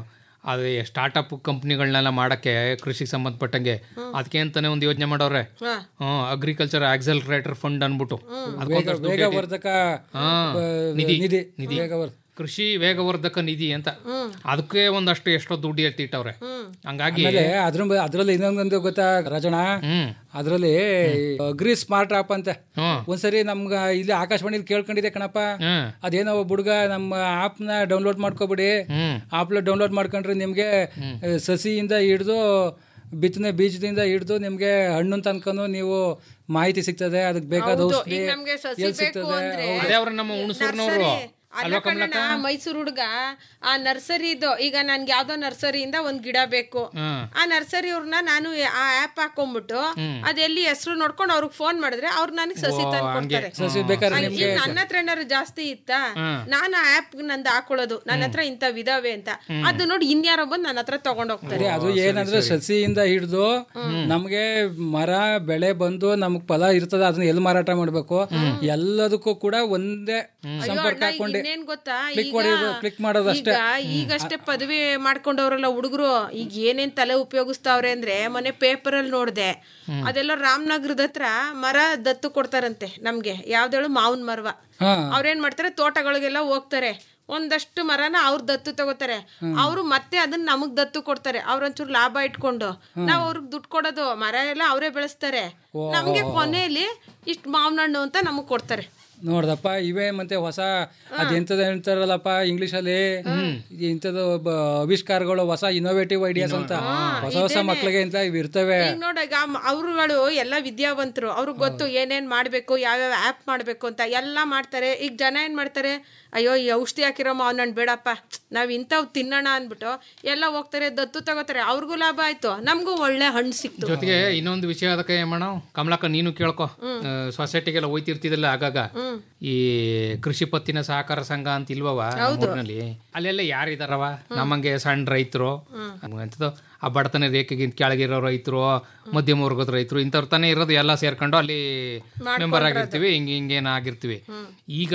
ಅದು ಸ್ಟಾರ್ಟಪ್ ಕಂಪ್ನಿಗಳನ್ನೆಲ್ಲ ಮಾಡಕ್ಕೆ ಕೃಷಿಗೆ ಸಂಬಂಧಪಟ್ಟಂಗೆ ಅದಕ್ಕೆ ಅಂತಾನೆ ಒಂದು ಯೋಜನೆ ಮಾಡವ್ರೆ ಹಾ. ಹ್ಮ್ ಅಗ್ರಿಕಲ್ಚರ್ ಆಕ್ಸಲರೇಟರ್ ಫಂಡ್ ಅನ್ಬಿಟ್ಟು ಅದಕ್ಕೊಂದಷ್ಟು ದುಡ್ಡು ಐತಿ. ವೇಗವರ್ಧಕ ಹಾ, ಆ, ನಿಧಿ ನಿಧಿ ನಿಧಿ ವೇಗವರ್ ಕೃಷಿ ವೇಗವರ್ಧಕ ನಿಧಿ ಅಂತ ಅದಕ್ಕೆ ಒಂದಷ್ಟು ಎಷ್ಟೋ ದುಡ್ಡು ಎತ್ತಿಟ್ಟವ್ರೆ ಹಂಗಾಗಿ ಆಮೇಲೆ ಅದ್ರ ಅದ್ರಲ್ಲಿ ಇನ್ನೊಂದೊಂದು ಗೊತ್ತಾ ರಾಜಣ್ಣ ಅದ್ರಲ್ಲಿ ಅಗ್ರಿ ಸ್ಮಾರ್ಟ್ ಆಪ್ ಅಂತೆ ಒಂದ್ಸರಿ ನಮ್ಗ ಇಲ್ಲಿ ಆಕಾಶವಾಣಿ ಕೇಳ್ಕೊಂಡಿದೆ ಕಣಪ್ಪ ಅದೇನೋ ಒಬ್ಬ ಹುಡುಗ ನಮ್ಮ ಆಪ್ ನ ಡೌನ್ಲೋಡ್ ಮಾಡ್ಕೊಬಿಡಿ ಆಪ್ ಡೌನ್ಲೋಡ್ ಮಾಡ್ಕೊಂಡ್ರೆ ನಿಮ್ಗೆ ಆ, ಸಸಿಯಿಂದ ಹಿಡಿದು ಬಿತ್ತನೆ ಬೀಜದಿಂದ ಹಿಡಿದು ನಿಮ್ಗೆ ಹಣ್ಣು ತನ್ಕೊಂಡು ನೀವು ಮಾಹಿತಿ ಸಿಗ್ತದೆ ಅದಕ್ಕೆ ಬೇಕಾದ ಹೌದು, ಔಷಧಿ ಈಗ ನಮ್ಗೆ ಸಸಿ ಎಲ್ಲಿ ಬೇಕು ಸಿಗ್ತದೆ ಅಂದ್ರೆ ಹೌದು. ಅದೇ ಅವ್ರು ನಮ್ಮ ಹುಣಸೂರ್ನವ್ರು ಅಲ್ಲ ಅಲ್ವಾ ಕಣಣ್ಣ ಕಮಲಕ್ಕ ಮೈಸೂರು ಹುಡುಗ ಆ ನರ್ಸರಿದು ಈಗ ನನ್ಗೆ ಯಾವ್ದೋ ನರ್ಸರಿಯಿಂದ ಒಂದ್ ಗಿಡ ಬೇಕು ಹ್ಮ್. ಆ ನರ್ಸರಿ ಅವ್ರನ್ನ ನಾನು ಆ ಆಪ್ ಹಾಕೊಂಡ್ಬಿಟ್ಟು ಅದೆಲ್ಲಿ ಹೆಸರು ನೋಡ್ಕೊಂಡು ಅವ್ರಿಗೆ ಫೋನ್ ಮಾಡಿದ್ರೆ ಅವ್ರು ನನಗೆ ಸಸಿ ತಂದು ಕೊಡ್ತಾರೆ ಸಸಿ ಬೇಕಾದ್ರೆ ಈಗ ನಿಮ್ಗೆ ನನ್ನ ಹತ್ರ ಏನಾದ್ರು ಜಾಸ್ತಿ ಇತ್ತಾ ನಾನು ಆ ಆಪ್ ನಂದು ಹಾಕೊಳ್ಳೋದು ನನ್ನ ಹತ್ರ ಇಂಥ ವಿಧಾವೆ ಅಂತ ಅದು ನೋಡಿ ಇನ್ಯಾರೋ ಬಂದು ನನ್ನ ಹತ್ರ ತಗೊಂಡ್ ಹೋಗ್ತಾರೆ ಅದೇ ಅದು ಏನಂದ್ರೆ ಸಸಿಯಿಂದ ಹಿಡಿದು ನಮ್ಗೆ ಮರ ಬೆಳೆ ಬಂದು ನಮಗ್ ಫಲ ಇರ್ತದ ಅದನ್ನ ಎಲ್ಲಿ ಮಾರಾಟ ಮಾಡ್ಬೇಕು ಎಲ್ಲದಕ್ಕೂ ಕೂಡ ಒಂದೇ ಸಂಪರ್ಕ ಹಾಕೊಂಡೆ ಇನ್ನೇನ್ ಗೊತ್ತಾ ಕ್ಲಿಕ್ ಈಗ ಮಾಡಿ ಕ್ಲಿಕ್ ಮಾಡೋದು ಅಷ್ಟೇ ಈಗ ಈಗಷ್ಟೇ ಪದವಿ ಮಾಡ್ಕೊಂಡವ್ರಲ್ಲ ಹುಡುಗರು ಈಗ ಏನೇನ್ ತಲೆ ಉಪಯೋಗಿಸ್ತಾವ್ರೆ ಅಂದ್ರೆ ಮೊನ್ನೆ ಪೇಪರ್ ಅಲ್ಲಿ ನೋಡ್ದೆ ಅದೆಲ್ಲ ರಾಮನಗರದ ಹತ್ರ ಮರ ದತ್ತು ಕೊಡ್ತಾರಂತೆ ನಮ್ಗೆ ಯಾವ್ದೇಳು ಮಾವಿನ ಮರವ ಹಾ. ಅವ್ರೇನ್ ಮಾಡ್ತಾರೆ ತೋಟಗಳಿಗೆಲ್ಲ ಹೋಗ್ತಾರೆ ಒಂದಷ್ಟು ಮರನ ಅವ್ರ ದತ್ತು ತಗೋತಾರೆ ಅವರು ಮತ್ತೆ ಅದನ್ನ ನಮಗ್ ದತ್ತು ಕೊಡ್ತಾರೆ ಅವ್ರೊಂಚೂರು ಲಾಭ ಇಟ್ಕೊಂಡು ನಾವ್ ಅವ್ರಿಗೆ ದುಡ್ಡು ಕೊಡೋದು ಮರ ಎಲ್ಲ ಅವರೇ ಬೆಳೆಸ್ತಾರೆ ನಮ್ಗೆ ಕೊನೆಯಲ್ಲಿ ಇಷ್ಟು ಮಾವಿನ ಹಣ್ಣು ಅಂತ ನಮಗ್ ಕೊಡ್ತಾರೆ ನೋಡ್ದಪ್ಪ ಇವೇ ಮತ್ತೆ ಹೊಸ ಅದೆಂತದ ಹೇಳ್ತಾರಲ್ಲಪ್ಪ ಇಂಗ್ಲಿಷ್ ಅಲ್ಲಿ ಇಂಥದ್ದು ಬ- ಆವಿಷ್ಕಾರಗಳು ಹೊಸ ಇನೋವೇಟಿವ್ ಐಡಿಯಾಸ್ ಅಂತ ಹೊಸ ಹೊಸ ಮಕ್ಳಿಗೆ ಅಂತ ಇವ್ ಇರ್ತವೆ ಈಗ ನೋಡ ಈಗ ಅವರುಗಳು ಎಲ್ಲ ವಿದ್ಯಾವಂತರು ಅವ್ರಿಗೆ ಗೊತ್ತು ಏನೇನ್ ಮಾಡ್ಬೇಕು ಯಾವ್ಯಾವ ಆ್ಯಪ್ ಮಾಡ್ಬೇಕು ಅಂತ ಎಲ್ಲ ಮಾಡ್ತಾರೆ ಈಗ ಜನ ಏನ್ ಮಾಡ್ತಾರೆ ಅಯ್ಯೋ ಈ ಔಷಧಿ ಹಾಕಿರೋ ಮಾವನ ಹಣ್ಣು ಬೇಡಪ್ಪ ನಾವ್ ಇಂಥವ್ ತಿನ್ನೋಣ ಅಂದ್ಬಿಟ್ಟು ಎಲ್ಲ ಹೋಗ್ತಾರೆ ದತ್ತು ತಗೋತಾರೆ ಅವ್ರಿಗೂ ಲಾಭ ಆಯ್ತು ನಮಗೂ ಒಳ್ಳೆ ಹಣ್ಣು ಸಿಕ್ತು ಜೊತೆಗೆ ಇನ್ನೊಂದು ವಿಷಯ ಅದಕ್ಕೆ ಏಮಣ್ಣ ಕಮಲಕ್ಕ ನೀನು ಕೇಳ್ಕೊ ಸೊಸೈಟಿಗೆಲ್ಲ ಹೋಯ್ತಿರ್ತಿದಲ್ಲ ಆಗಾಗ ಈ ಕೃಷಿ ಪತ್ತಿನ ಸಹಕಾರ ಸಂಘ ಅಂತ ಇಲ್ವವ ಊರಿನಲ್ಲಿ ಅಲ್ಲೆಲ್ಲ ಯಾರಿದಾರವ ನಮ್ಮಂಗೆ ಸಣ್ಣ ರೈತರು ಎಂತದೋ ಆ ಬಡತನ ರೇಖೆಗಿಂತ ಕೆಳಗಿರೋ ರೈತರು ಮಧ್ಯಮ ವರ್ಗದ ರೈತರು ಇಂಥವ್ರ ತಾನೇ ಇರೋದು ಎಲ್ಲ ಸೇರ್ಕೊಂಡು ಅಲ್ಲಿ ಮೆಂಬರ್ ಆಗಿರ್ತೀವಿ ಹಿಂಗೆ ಹಿಂಗೇನ ಆಗಿರ್ತೀವಿ ಈಗ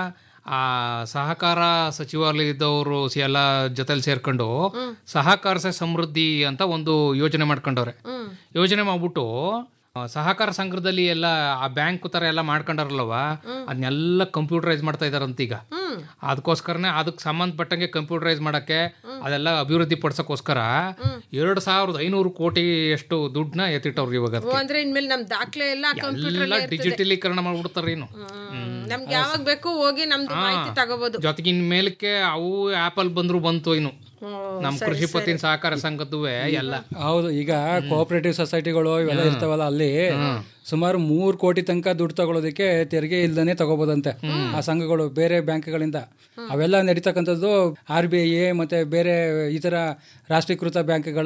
ಆ ಸಹಕಾರ ಸಚಿವಾಲಯದವರು ಎಲ್ಲ ಜೊತೆಲಿ ಸೇರ್ಕೊಂಡು ಸಹಕಾರ ಸೇ ಸಮೃದ್ಧಿ ಅಂತ ಒಂದು ಯೋಜನೆ ಮಾಡ್ಕೊಂಡವ್ರೆ ಯೋಜನೆ ಮಾಡ್ಬಿಟ್ಟು ಆ, ಸಹಕಾರ ಸಂಘದಲ್ಲಿ ಎಲ್ಲ ಆ ಬ್ಯಾಂಕ್ ತರ ಎಲ್ಲ ಮಾಡ್ಕೊಂಡಾರಲ್ಲವ ಅದನ್ನೆಲ್ಲ ಕಂಪ್ಯೂಟರೈಸ್ ಮಾಡ್ತಾ ಇದಾರಂತ ಈಗ ಅದಕ್ಕೋಸ್ಕರನೇ ಅದಕ್ಕೆ ಸಂಬಂಧಪಟ್ಟಂಗೆ ಕಂಪ್ಯೂಟರೈಸ್ ಮಾಡಕ್ಕೆ ಅದೆಲ್ಲ ಅಭಿವೃದ್ಧಿ ಪಡಿಸೋಕ್ಕೋಸ್ಕರ ಎರಡು ಸಾವಿರದ ಐನೂರು ಕೋಟಿ ಅಷ್ಟು ದುಡ್ಡನ್ನ ಎತ್ತಿಟ್ಟವ್ರು ಇವಾಗ ಓ, ಅದಕ್ಕೆ ಅಂದ್ರೆ ಇನ್ಮೇಲೆ ನಮ್ ದಾಖಲೆ ಎಲ್ಲ ಎಲ್ಲ ಕಂಪ್ಯೂಟರ್ ಡಿಜಿಟಲೀಕರಣ ಮಾಡ್ಬಿಡ್ತಾರೆ ಇನ್ನು ನಮ್ಗೆ ಯಾವಾಗ ಬೇಕು ಹೋಗಿ ನಮ್ದು ಮಾಹಿತಿ ತಗೋಬಹುದು ಜೊತೆಗೆ ಇನ್ ಮೇಲಕ್ಕೆ ಅವು ಆಪಲ್ ಬಂದ್ರು ಬಂತು ಇನ್ನು ನಮ್ ಕೃಷಿ ಪತ್ತಿನ ಸಹಕಾರ ಸಂಘದುವೆ ಎಲ್ಲ ಹೌದು ಈಗ ಕೋಆಪರೇಟಿವ್ ಸೊಸೈಟಿಗಳು ಇವೆಲ್ಲ ಇರ್ತಾವಲ್ಲ ಅಲ್ಲಿ ಸುಮಾರು ಮೂರು ಕೋಟಿ ತನಕ ದುಡ್ಡು ತಗೊಳ್ಳೋದಕ್ಕೆ ತೆರಿಗೆ ಇಲ್ದೇ ತಗೋಬೋದಂತೆ ಆ ಸಂಘಗಳು ಬೇರೆ ಬ್ಯಾಂಕ್ಗಳಿಂದ ಅವೆಲ್ಲ ನಡೀತಕ್ಕಂಥದ್ದು ಆರ್ ಬಿ ಐ ಮತ್ತೆ ಬೇರೆ ಇತರ ರಾಷ್ಟ್ರೀಕೃತ ಬ್ಯಾಂಕ್ಗಳ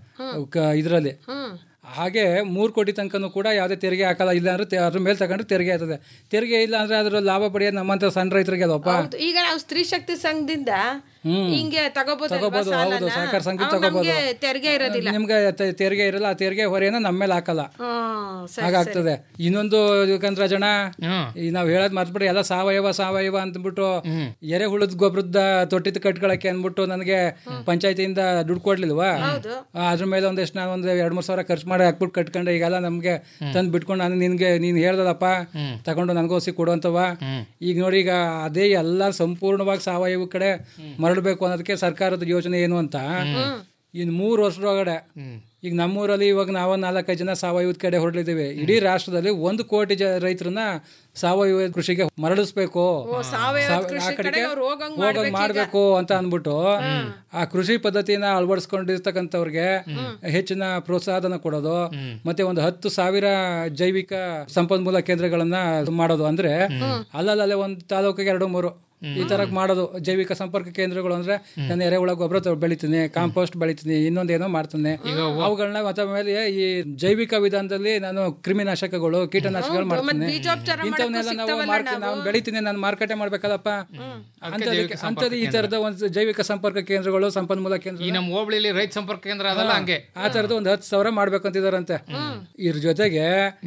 ಇದರಲ್ಲಿ ಹಾಗೆ ಮೂರು ಕೋಟಿ ತನಕನೂ ಕೂಡ ಯಾವುದೇ ತೆರಿಗೆ ಹಾಕಲ್ಲ ಇಲ್ಲ ಅಂದ್ರೆ ತೆ- ಅದ್ರ ಮೇಲೆ ತಗೊಂಡ್ರೆ ತೆರಿಗೆ ಆಯ್ತದೆ ತೆರಿಗೆ ಇಲ್ಲ ಅಂದ್ರೆ ಅದ್ರ ಲಾಭ ಪಡೆಯೋದು ನಮ್ಮಂತ ಸಣ್ಣ ರೈತರಿಗೆ ಅಲ್ವಪ್ಪ ಹೌದು ಈಗ ನಾವು ಸ್ತ್ರೀ ಶಕ್ತಿ ಸಂಘದಿಂದ ಹ್ಮ್. ಹಿಂಗೆ ತಗೋಬಹುದು ತಗೋಬಹುದು ಹೌದು ಸಹಕಾರ ಸಂಘ ತಗೋಬಹುದು ತೆರಿಗೆ ಇರೋದಿಲ್ಲ ನಿಮ್ಗೆ ತೆ- ತೆರಿಗೆ ಇರಲ್ಲ ಆ ತೆರಿಗೆ ಹೊರೆನ ನಮ್ಮ ಮೇಲೆ ಹಾಕಲ್ಲ ಹ್ಮ್, ಸರಿ, ಹಾಗಾಗ್ತದೆ ಇನ್ನೊಂದು ಯಾಕಂದ್ರೆ ಜನ ಈ ನಾವ್ ಹೇಳೋದ್ ಮರ್ತ್ಬಿಟ್ಟು ಎಲ್ಲ ಸಾವಯವ ಸಾವಯವ ಅಂದ್ಬಿಟ್ಟು ಎರೆಹುಳದ ಗೊಬ್ಬರದ ತೊಟ್ಟಿದ ಕಟ್ಕೊಳಕ್ಕೆ ಅಂದ್ಬಿಟ್ಟು ನನಗೆ ಪಂಚಾಯತಿಯಿಂದ ದುಡ್ಡು ಕೊಡ್ಲಿಲ್ವಾ ಆ, ಅದ್ರ ಮೇಲೆ ಒಂದಿಷ್ಟು ನಾನು ಒಂದು ಎರಡ್ ಮೂರ್ ಸಾವಿರ ಖರ್ಚು ಮಾಡಿ ಹಾಕ್ಬಿಟ್ಟು ಕಟ್ಕೊಂಡೆ ಈಗೆಲ್ಲ ನಮ್ಗೆ ತಂದು ಬಿಟ್ಕೊಂಡು ನಾನು ನಿನ್ಗೆ ನೀನ್ ಹೇಳ್ದಲ್ಲಪ್ಪ ತಗೊಂಡು ನನಗೋಸಿ ಕೊಡುವಂತವ ಈಗ ನೋಡಿ ಈಗ ಅದೇ ಎಲ್ಲ ಸಂಪೂರ್ಣವಾಗಿ ಸಾವಯವ ಕಡೆ ಮರಳಬೇಕು ಅನ್ನೋದಕ್ಕೆ ಸರ್ಕಾರದ ಯೋಜನೆ ಏನು ಅಂತ ಇನ್ ಮೂರು ವರ್ಷದೊಳಗಡೆ ಈಗ ನಮ್ಮೂರಲ್ಲಿ ಇವಾಗ ನಾವು ನಾಲ್ಕೈದು ಜನ ಸಾವಯವದ ಕಡೆ ಹೊರಟಿದ್ದೀವಿ ಇಡೀ ರಾಷ್ಟ್ರದಲ್ಲಿ ಒಂದು ಕೋಟಿ ಜ ರೈತರನ್ನ ಸಾವಯವ ಕೃಷಿಗೆ ಮರಳಿಸ್ಬೇಕು ಸಾವಯವ ಸಾವ- ಆ ಕೃಷಿ ಕಡೆಗೆ ಕಡೆಗೆ ಅವ್ರು ಹೋಗಂಗ್ ಹೋಗಂಗ್ ಮಾಡ್ಬೇಕು ಈಗ. ಮಾಡ್ಬೇಕು ಅಂತ ಅಂದ್ಬಿಟ್ಟು ಆ ಕೃಷಿ ಪದ್ಧತಿನ ಅಳವಡಿಸ್ಕೊಂಡಿರ್ತಕ್ಕಂಥವ್ರಿಗೆ ಹೆಚ್ಚಿನ ಪ್ರೋತ್ಸಾಹನ ಕೊಡೋದು ಮತ್ತೆ ಒಂದು ಹತ್ತು ಸಾವಿರ ಜೈವಿಕ ಸಂಪನ್ಮೂಲ ಕೇಂದ್ರಗಳನ್ನ ಮಾಡೋದು ಅಂದ್ರೆ ಅಲ್ಲಲ್ಲೇ ಒಂದು ತಾಲೂಕಿಗೆ ಎರಡು ಮೂರು ಈ ತರ ಮಾಡೋದು ಜೈವಿಕ ಸಂಪರ್ಕ ಕೇಂದ್ರಗಳು ಅಂದ್ರೆ ನಾನು ಎರೆಹುಳ ಗೊಬ್ಬರ ತ- ಬೆಳಿತೀನಿ ಕಾಂಪೋಸ್ಟ್ ಬೆಳಿತೀನಿ ಇನ್ನೊಂದೇನೋ ಮಾಡ್ತೀನಿ ಅವುಗಳನ್ನ ಮತ್ತೆ ಆಮೇಲೆ ಈ ಜೈವಿಕ ವಿಧಾನದಲ್ಲಿ ನಾನು ಕ್ರಿಮಿನಾಶಕಗಳು ಕೀಟನಾಶಕಗಳು ಮಾಡ್ತೀನಿ ಬೀಜೋಪಚಾರ ಇಂಥವನ್ನೆಲ್ಲ ನಾವು ಸಿಗ್ತಾವಲ್ಲ ಮಾರ್ಕೆ ನಾವು ಬೆಳಿತೀನಿ ನಾನು ಮಾರ್ಕೆಟೆ ಮಾಡ್ಬೇಕಲ್ಲಪ್ಪ ಅಂತದಕ್ಕೆ ಅಂತದ್ದು ಈ ತರದ ಒಂದು ಜೈವಿಕ ಸಂಪರ್ಕ ಕೇಂದ್ರಗಳು ಸಂಪನ್ಮೂಲ ಕೇಂದ್ರ ಈ ನಮ್ಮ ಹೋಬಳಿಲಿ ರೈತ ಸಂಪರ್ಕ ಕೇಂದ್ರ ಅದಲ್ಲ ಹಂಗೆ ಆ ತರದ ಒಂದ್ ಹತ್ತು ಸಾವಿರ ಮಾಡ್ಬೇಕಂತಿದಾರಂತೆ ಇದ್ರ ಜೊತೆಗೆ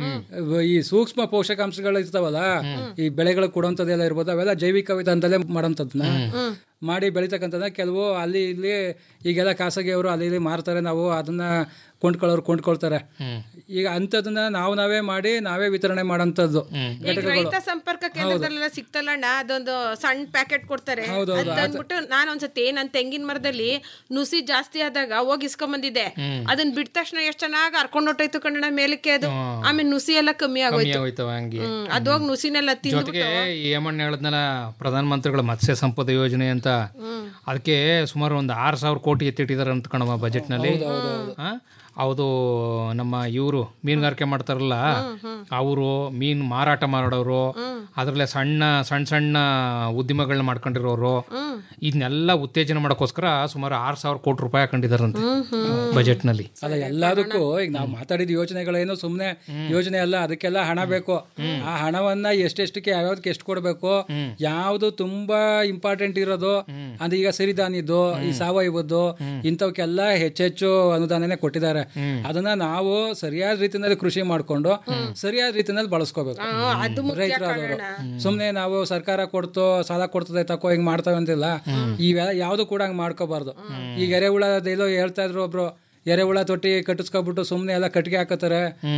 ಈ ಸೂಕ್ಷ್ಮ ಪೋಷಕಾಂಶಗಳು ಇರ್ತಾವಲ್ಲ ಈ ಬೆಳೆಗಳು ಕೊಡುವಂಥದ್ದೆಲ್ಲ ಇರ್ಬೋದು ಅವೆಲ್ಲ ಜೈವಿಕ ವಿಧಾನದಲ್ಲೇ ಮಾಡೋಂಥದ್ದನ್ನ ಮಾಡಿ ಬೆಳಿತಕ್ಕಂಥದ್ದು ಕೆಲವು ಅಲ್ಲಿ ಇಲ್ಲಿ ಈಗೆಲ್ಲ ಖಾಸಗಿಯವರು ಅಲ್ಲಿ ಇಲ್ಲಿ ಮಾರ್ತಾರೆ ನಾವು ಅದನ್ನ ಕೊಂಡ್ಕೊಳ್ಳೋರು ಕೊಂಡ್ಕೊಳ್ತಾರೆ ಈಗ ಅಂಥದನ್ನ ನಾವು ನಾವೇ ಮಾಡಿ ನಾವೇ ವಿತರಣೆ ಮಾಡೋಂಥದ್ದು ಈಗ ಘಟಕಗಳು ರೈತ ಸಂಪರ್ಕ ಕೇಂದ್ರದಲ್ಲೆಲ್ಲ ಸಿಕ್ತಲ್ಲಣ್ಣ ಅದೊಂದು ಸಣ್ಣ ಪ್ಯಾಕೆಟ್ ಕೊಡ್ತಾರೆ ಹೌದು, ಹೌದು. ಅದ್ ತಂದ್ಬಿಟ್ಟು ನಾನು ಒಂದ್ಸತಿ ನನ್ ತೆಂಗಿನ ಮರದಲ್ಲಿ ನುಸಿ ಜಾಸ್ತಿ ಆದಾಗ ಹೋಗಿ ಇಸ್ಕೊಂಬಂದಿದ್ದೆ ಅದನ್ನ ಬಿಟ್ಟ ತಕ್ಷಣ ಎಷ್ಟ್ ಚೆನ್ನಾಗಿ ಹರ್ಕೊಂಡ್ ಹೊಟ್ಟೋಯ್ತು ಕಣ್ಣಣ್ಣ ಮೇಲಕ್ಕೆ ಅದು ಆಮೇಲೆ ನುಸಿ ಎಲ್ಲ ಕಮ್ಮಿ ಕಮ್ಮಿ ಆಗೋಯ್ತು ಆಗೋಯ್ತವ ಹಂಗೆ ಹ್ಮ್ ಅದ್ ಹೋಗಿ ನುಸಿನೆಲ್ಲ ಜೊತೆಗೆ ತಿಂದ್ಬಿಟ್ಟು ಈ ಏಮಣ್ಣ ಹೇಳದ್ನಲ್ಲ ಪ್ರಧಾನ ಮಂತ್ರಿಗಳ ಮತ್ಸ್ಯ ಸಂಪದ ಯೋಜನೆ ಅಂತ ಅದಕ್ಕೆ ಸುಮಾರು ಒಂದು ಆರು ಸಾವಿರ ಕೋಟಿ ಎತ್ತಿಟ್ಟಿದ್ದಾರೆ ಅಂತ ಕಣವ ಬಜೆಟ್ನಲ್ಲಿ ಆ? ಹೌದು ನಮ್ಮ ಇವರು ಮೀನುಗಾರಿಕೆ ಮಾಡ್ತಾರಲ್ಲ ಅವರು ಮೀನು ಮಾರಾಟ ಮಾಡೋರು ಅದರಲ್ಲೇ ಸಣ್ಣ ಸಣ್ಣ ಸಣ್ಣ ಉದ್ಯಮಗಳನ್ನ ಮಾಡ್ಕೊಂಡಿರೋರು ಇದನ್ನೆಲ್ಲ ಉತ್ತೇಜನ ಮಾಡೋಕ್ಕೋಸ್ಕರ ಸುಮಾರು ಆರು ಸಾವಿರ ಕೋಟಿ ರೂಪಾಯಿ ಹಾಕೊಂಡಿದಾರಂತೆ ಬಜೆಟ್ನಲ್ಲಿ ಅಲ್ಲ ಎಲ್ಲದಕ್ಕೂ ಈಗ ನಾವು ಮಾತಾಡಿದ ಯೋಜನೆಗಳೇನು ಸುಮ್ನೆ ಯೋಜನೆ ಅಲ್ಲ ಅದಕ್ಕೆಲ್ಲ ಹಣ ಬೇಕು ಆ ಹಣವನ್ನ ಎಷ್ಟೆಷ್ಟಕ್ಕೆ ಯಾವ್ಯಾವ್ದಕ್ಕೆ ಎಷ್ಟು ಕೊಡಬೇಕು ಯಾವ್ದು ತುಂಬಾ ಇಂಪಾರ್ಟೆಂಟ್ ಇರೋದು ಅಂದ್ರೆ ಈಗ ಸಿರಿಧಾನ್ಯದ್ದು ಈ ಸಾವಯವದ್ದು ಇಂಥವಕ್ಕೆಲ್ಲ ಹೆಚ್ಚೆಚ್ಚು ಅನುದಾನನೇ ಕೊಟ್ಟಿದ್ದಾರೆ ಅದನ್ನ ನಾವು ಸರಿಯಾದ ರೀತಿಯಲ್ಲಿ ಕೃಷಿ ಮಾಡ್ಕೊಂಡು ಸರಿಯಾದ ರೀತಿಯಲ್ಲಿ ಬಳಸ್ಕೋಬೇಕು ಅದು ಮುಖ್ಯ ರೈತರಾದವರು ಸುಮ್ನೆ ನಾವು ಸರ್ಕಾರ ಕೊಡ್ತು ಸಾಲ ಕೊಡ್ತದೆ ತಕೋ ಹಿಂಗ್ ಮಾಡ್ತಾವೆ ಅಂತಿಲ್ಲ ಇವೆಲ್ಲ ಯಾವ್ದು ಕೂಡ ಹಂಗ್ ಮಾಡ್ಕೋಬಾರ್ದು ಈಗ ಎರೆಹುಳ ಎಲ್ಲೋ ಹೇಳ್ತಾ ಇದ್ರು ಒಬ್ರು ಎರೆಹುಳ ತೊಟ್ಟಿ ಕಟ್ಟಿಸ್ಕೊಬಿಟ್ಟು ಸುಮ್ನೆ ಎಲ್ಲ ಕಟ್ಟಿಗೆ ಹಾಕೋತಾರೆ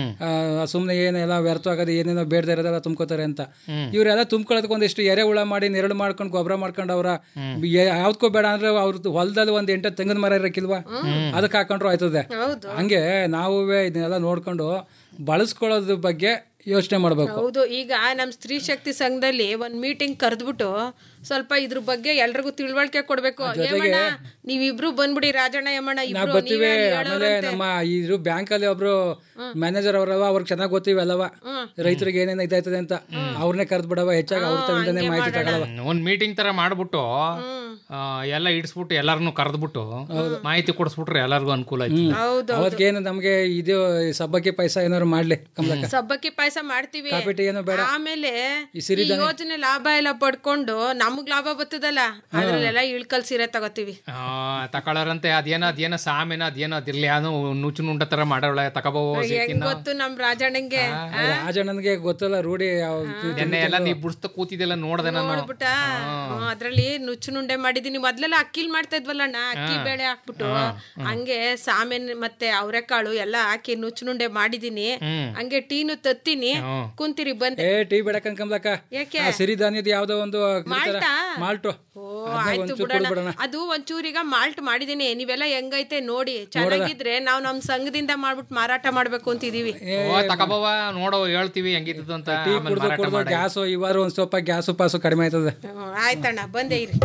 ಆ, ಸುಮ್ನೆ ಏನೆಲ್ಲ ವ್ಯರ್ಥ ಆಗೋದು ಏನೇನೋ ಬೇಡದೇ ಇರೋದೆಲ್ಲ ತುಂಬ್ಕೋತಾರೆ ಅಂತ ಇವರೆಲ್ಲ ತುಂಬ್ಕೊಳ್ಳೋದಕ್ಕೆ ಒಂದಿಷ್ಟು ಎರೆಹುಳ ಮಾಡಿ ನೆರಳು ಮಾಡ್ಕೊಂಡು ಗೊಬ್ಬರ ಮಾಡ್ಕೊಂಡು ಅವ್ರ ಯಾವ್ದಕ್ಕೂ ಬೇಡ ಅಂದ್ರೆ ಅವ್ರದ್ದು ಹೊಲದಲ್ಲಿ ಒಂದ್ ಎಂಟು ತೆಂಗಿನ ಮರ ಇರಕ್ಕಿಲ್ವಾ ಅದಕ್ಕೆ ಹಾಕೊಂಡ್ರು ಆಯ್ತದೆ ಹಂಗೆ ನಾವು ಇದನ್ನೆಲ್ಲ ನೋಡ್ಕೊಂಡು ಬಳಸ್ಕೊಳ್ಳೋದ್ರ ಬಗ್ಗೆ ಯೋಚನೆ ಮಾಡ್ಬೇಕು ಹೌದು ಈಗ ನಮ್ ಸ್ತ್ರೀ ಶಕ್ತಿ ಸಂಘದಲ್ಲಿ ಒಂದ್ ಮೀಟಿಂಗ್ ಕರೆದ್ಬಿಟ್ಟು ಸ್ವಲ್ಪ ಇದ್ರ ಬಗ್ಗೆ ಎಲ್ರಿಗೂ ತಿಳುವಳಿಕೆ ಕೊಡ್ಬೇಕು ಏಮಣ್ಣ ನೀವಿಬ್ರು ಬಂದ್ಬಿಡಿ ರಾಜಣ್ಣ ಯಮಣ್ಣ ನಾವ್ ಇಬ್ರು ಬರ್ತೀವಿ ನೀವೇ ಆಮೇಲೆ ಹೇಳೋರಂತೆ. ನಮ್ಮ ಇದ್ರು ಬ್ಯಾಂಕ್ ಅಲ್ಲಿ ಒಬ್ರು ಮ್ಯಾನೇಜರ್ ಅವರವ ಅವ್ರಿಗೆ ಚೆನ್ನಾಗ್ ಗೊತ್ತಿವಿ ಅಲ್ಲವ ರೈತರಿಗೆ ಏನೇನ್ ಇದಾಯ್ತದೆ ಅಂತ ಅವ್ರನ್ನೇ ಕರೆದ್ ಬಿಡವ ಹೆಚ್ಚಾಗಿ ಅವ್ರ ತಗೊಂಡೇ ಮಾಹಿತಿ ತಗೊಳವ ಒಂದ್ ಮೀಟಿಂಗ್ ತರ ಮಾಡ್ಬಿಟ್ಟು ಆ, ಎಲ್ಲ ಇಡಿಸ್ಬಿಟ್ಟು ಎಲ್ಲಾರನ್ನು ಕರೆದ್ಬಿಟ್ಟು ಮಾಹಿತಿ ಕೊಡಿಸ್ಬಿಟ್ರೆ ಎಲ್ಲರಿಗೂ ಅನುಕೂಲ ಆಯ್ತು ಅವತ್ಗೇನು ನಮ್ಗೆ ಇದು ಸಬ್ಬಕ್ಕಿ ಪಾಯಸ ಏನಾದ್ರು ಮಾಡ್ಲಿ ಕಮಲಕ್ಕ ಸಬ್ಬಕ್ಕಿ ಪಾಯಸ ಮಾಡ್ತೀವಿ ಕಾಫಿ ಟೀ ಏನೋ ಬೇಡ ಆಮೇಲೆ ಈ ಈ ಸಿರಿಧಾನ್ಯ- ಯೋಜನೆ ಲಾಭ ಎಲ್ಲ ಪಡ್ಕೊಂಡು ನಮಗ್ ಲಾಭ ಬರ್ತದಲ್ಲ ಅದ್ರಲ್ಲೆಲ್ಲ ಇಳ್ಕಲ್ ಸೀರೆ ತಗೋತೀವಿ ಆ, ತಕೊಳ್ಳಾರಂತೆ ಅದೇನೋ ಅದೇನೋ ಸಾಮೇನ ಅದೇನೋ ಅದಿರ್ಲಿ ಏನೋ ನುಚ್ಚು ನುಂಡ ತರ ಮಾಡೋಳ ತಗೋಬೋ ಹೆಂಗ್ ಗೊತ್ತು ನಮ್ ರಾಜಣ್ಣಂಗೆ ರಾಜಣ್ಣನ್ಗೆ ಗೊತ್ತಲ್ಲ ರೂಢಿ ಯಾವ ನೆನ್ನೆ ಎಲ್ಲ ನೀ ಬುಡ್ಸ್ತ ಕೂತಿದ್ದೆಲ್ಲ ನೋಡ್ದೆ ನಾನು ನೋಡ್ಬಿಟ್ಟ ಅದ್ರಲ್ಲಿ ನುಚ್ಚು ನುಂಡೆ ಮಾಡಿ ಮಾಡಿದೀನಿ ಮೊದ್ಲೆಲ್ಲ ಅಕ್ಕಿಲ್ ಮಾಡ್ತಾ ಇದ್ವಲ್ಲಣ್ಣ ಅಕ್ಕಿ ಬೇಳೆ ಹಾಕ್ಬಿಟ್ಟು ಹಂಗೆ ಸಾಮೆನ್ ಮತ್ತೆ ಅವರೆಕಾಳು ಎಲ್ಲ ಹಾಕಿ ನುಚ್ಚುನುಂಡೆ ಮಾಡಿದೀನಿ ಹ್ಮ್. ಹಂಗೆ ಟೀನು ತತ್ತೀನಿ ಹ್ಮ್. ಕುಂತಿರಿ ಬಂದೆ ಏ ಟೀ ಬೇಡ ಕಮ್ಲಕ್ಕ ಯಾಕೆ? ಸಿರಿಧಾನ್ಯದ ಯಾವ್ದೋ ಒಂದು ಮಾಲ್ಟಾ? ಮಾಲ್ಟು ಓ ಅದ್ನ ಆಯ್ತು ಒಂಚೂರು ಬಿಡೋಣ ಕೊಡ್ಬಿಡೋಣ. ಅದು ಒಂಚೂರೀಗ ಮಾಲ್ಟ್ ಮಾಡಿದೀನಿ ನೀವೆಲ್ಲ ಹೆಂಗೈತೆ ನೋಡಿ ಚೆನ್ನಾಗಿದ್ರೆ ನಾವ್ ನಮ್ ಸಂಘದಿಂದ ಮಾಡ್ಬಿಟ್ಟು ಮಾರಾಟ ಮಾಡ್ಬೇಕು ಅಂತಿದೀವಿ ಓ ತಕಬವ ನೋಡು ಹೇಳ್ತೀವಿ ಹೆಂಗಿದ್ದು ಅಂತ ಟೀ ಆಮೇಲೆ ಕುಡ್ದು ಮಾರಾಟ ಕುಡ್ದು ಮಾಡಿ. ಗ್ಯಾಸು ಇವಾರು ಒಂದ್ ಸ್ವಲ್ಪ ಗ್ಯಾಸು ಪಾಸು ಕಡಿಮೆ ಆಯ್ತದೆ ಹ್ಮ್, ಆಯ್ತಣ್ಣ ಬಂದೆ ಇರಿ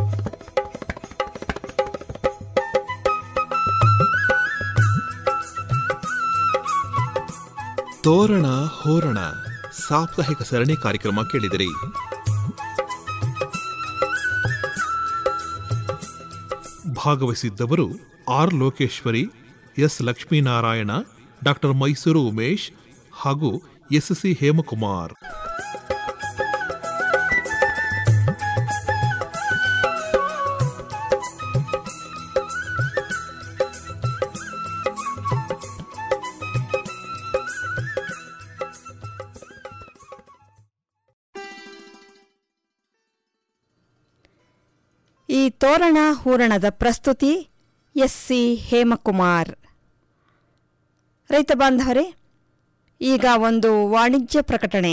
ತೋರಣ ಹೋರಣ ಸಾಪ್ತಾಹಿಕ ಸರಣಿ ಕಾರ್ಯಕ್ರಮ ಕೇಳಿದಿರಿ ಭಾಗವಹಿಸಿದ್ದವರು R Lokeshwari S Lakshminarayana doctor Mysuru Umesh ಹಾಗೂ ಎಸ್ ಸಿ ಹೇಮಕುಮಾರ್ ಈ ತೋರಣ ಹೂರಣದ ಪ್ರಸ್ತುತಿ ಎಸ್ ಸಿ ಹೇಮಕುಮಾರ್ ರೈತ ಬಾಂಧವರೇ ಈಗ ಒಂದು ವಾಣಿಜ್ಯ ಪ್ರಕಟಣೆ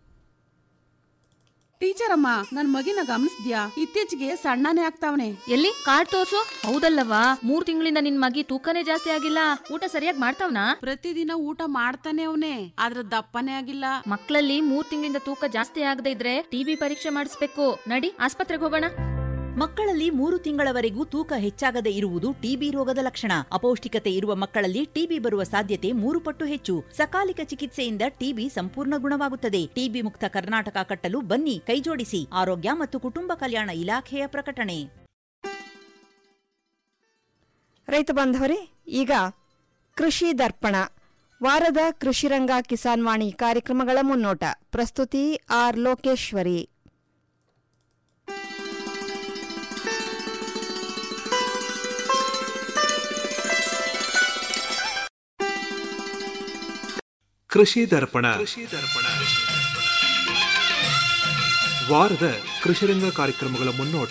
ಟೀಚರ್ ಅಮ್ಮ ನನ್ ಮಗಿನ ಗಮನಿಸ್ದ್ಯಾ ಇತ್ತೀಚೆಗೆ ಸಣ್ಣನೇ ಆಗ್ತಾವನೆ ಎಲ್ಲಿ ಕಾರ್ಡ್ ತೋರ್ಸು ಹೌದಲ್ಲವಾ ಮೂರ್ ತಿಂಗಳಿಂದ ನಿನ್ ಮಗಿ ತೂಕನೇ ಜಾಸ್ತಿ ಆಗಿಲ್ಲ ಊಟ ಸರಿಯಾಗಿ ಮಾಡ್ತಾವ್ನಾ ಪ್ರತಿದಿನ ಊಟ ಮಾಡ್ತಾನೆ ಅವನೇ ಆದ್ರ ದಪ್ಪನೇ ಆಗಿಲ್ಲ ಮಕ್ಕಳಲ್ಲಿ ಮೂರ್ ತಿಂಗಳಿಂದ ತೂಕ ಜಾಸ್ತಿ ಆಗದೆ ಇದ್ರೆ ಟಿಬಿ ಪರೀಕ್ಷೆ ಮಾಡಿಸ್ಬೇಕು ನಡಿ ಆಸ್ಪತ್ರೆಗೆ ಹೋಗೋಣ ಮಕ್ಕಳಲ್ಲಿ ಮೂರು ತಿಂಗಳವರೆಗೂ ತೂಕ ಹೆಚ್ಚಾಗದೆ ಇರುವುದು ಟಿಬಿ ರೋಗದ ಲಕ್ಷಣ ಅಪೌಷ್ಟಿಕತೆ ಇರುವ ಮಕ್ಕಳಲ್ಲಿ ಟಿಬಿ ಬರುವ ಸಾಧ್ಯತೆ ಮೂರು ಪಟ್ಟು ಹೆಚ್ಚು ಸಕಾಲಿಕ ಚಿಕಿತ್ಸೆಯಿಂದ ಟಿಬಿ ಸಂಪೂರ್ಣ ಗುಣವಾಗುತ್ತದೆ ಟಿಬಿ ಮುಕ್ತ ಕರ್ನಾಟಕ ಕಟ್ಟಲು ಬನ್ನಿ ಕೈಜೋಡಿಸಿ ಆರೋಗ್ಯ ಮತ್ತು ಕುಟುಂಬ ಕಲ್ಯಾಣ ಇಲಾಖೆಯ ಪ್ರಕಟಣೆ ರೈತ ಬಾಂಧವರೇ ಈಗ ಕೃಷಿ ದರ್ಪಣ ವಾರದ ಕೃಷಿರಂಗ ಕಿಸಾನ್ ವಾಣಿ ಕಾರ್ಯಕ್ರಮಗಳ ಮುನ್ನೋಟ ಪ್ರಸ್ತುತಿ ಆರ್ ಲೋಕೇಶ್ವರಿ ಕೃಷಿ ದರ್ಪಣ ಕೃಷಿ ದರ್ಪಣ ವಾರದ ಕೃಷಿರಂಗ ಕಾರ್ಯಕ್ರಮಗಳ ಮುನ್ನೋಟ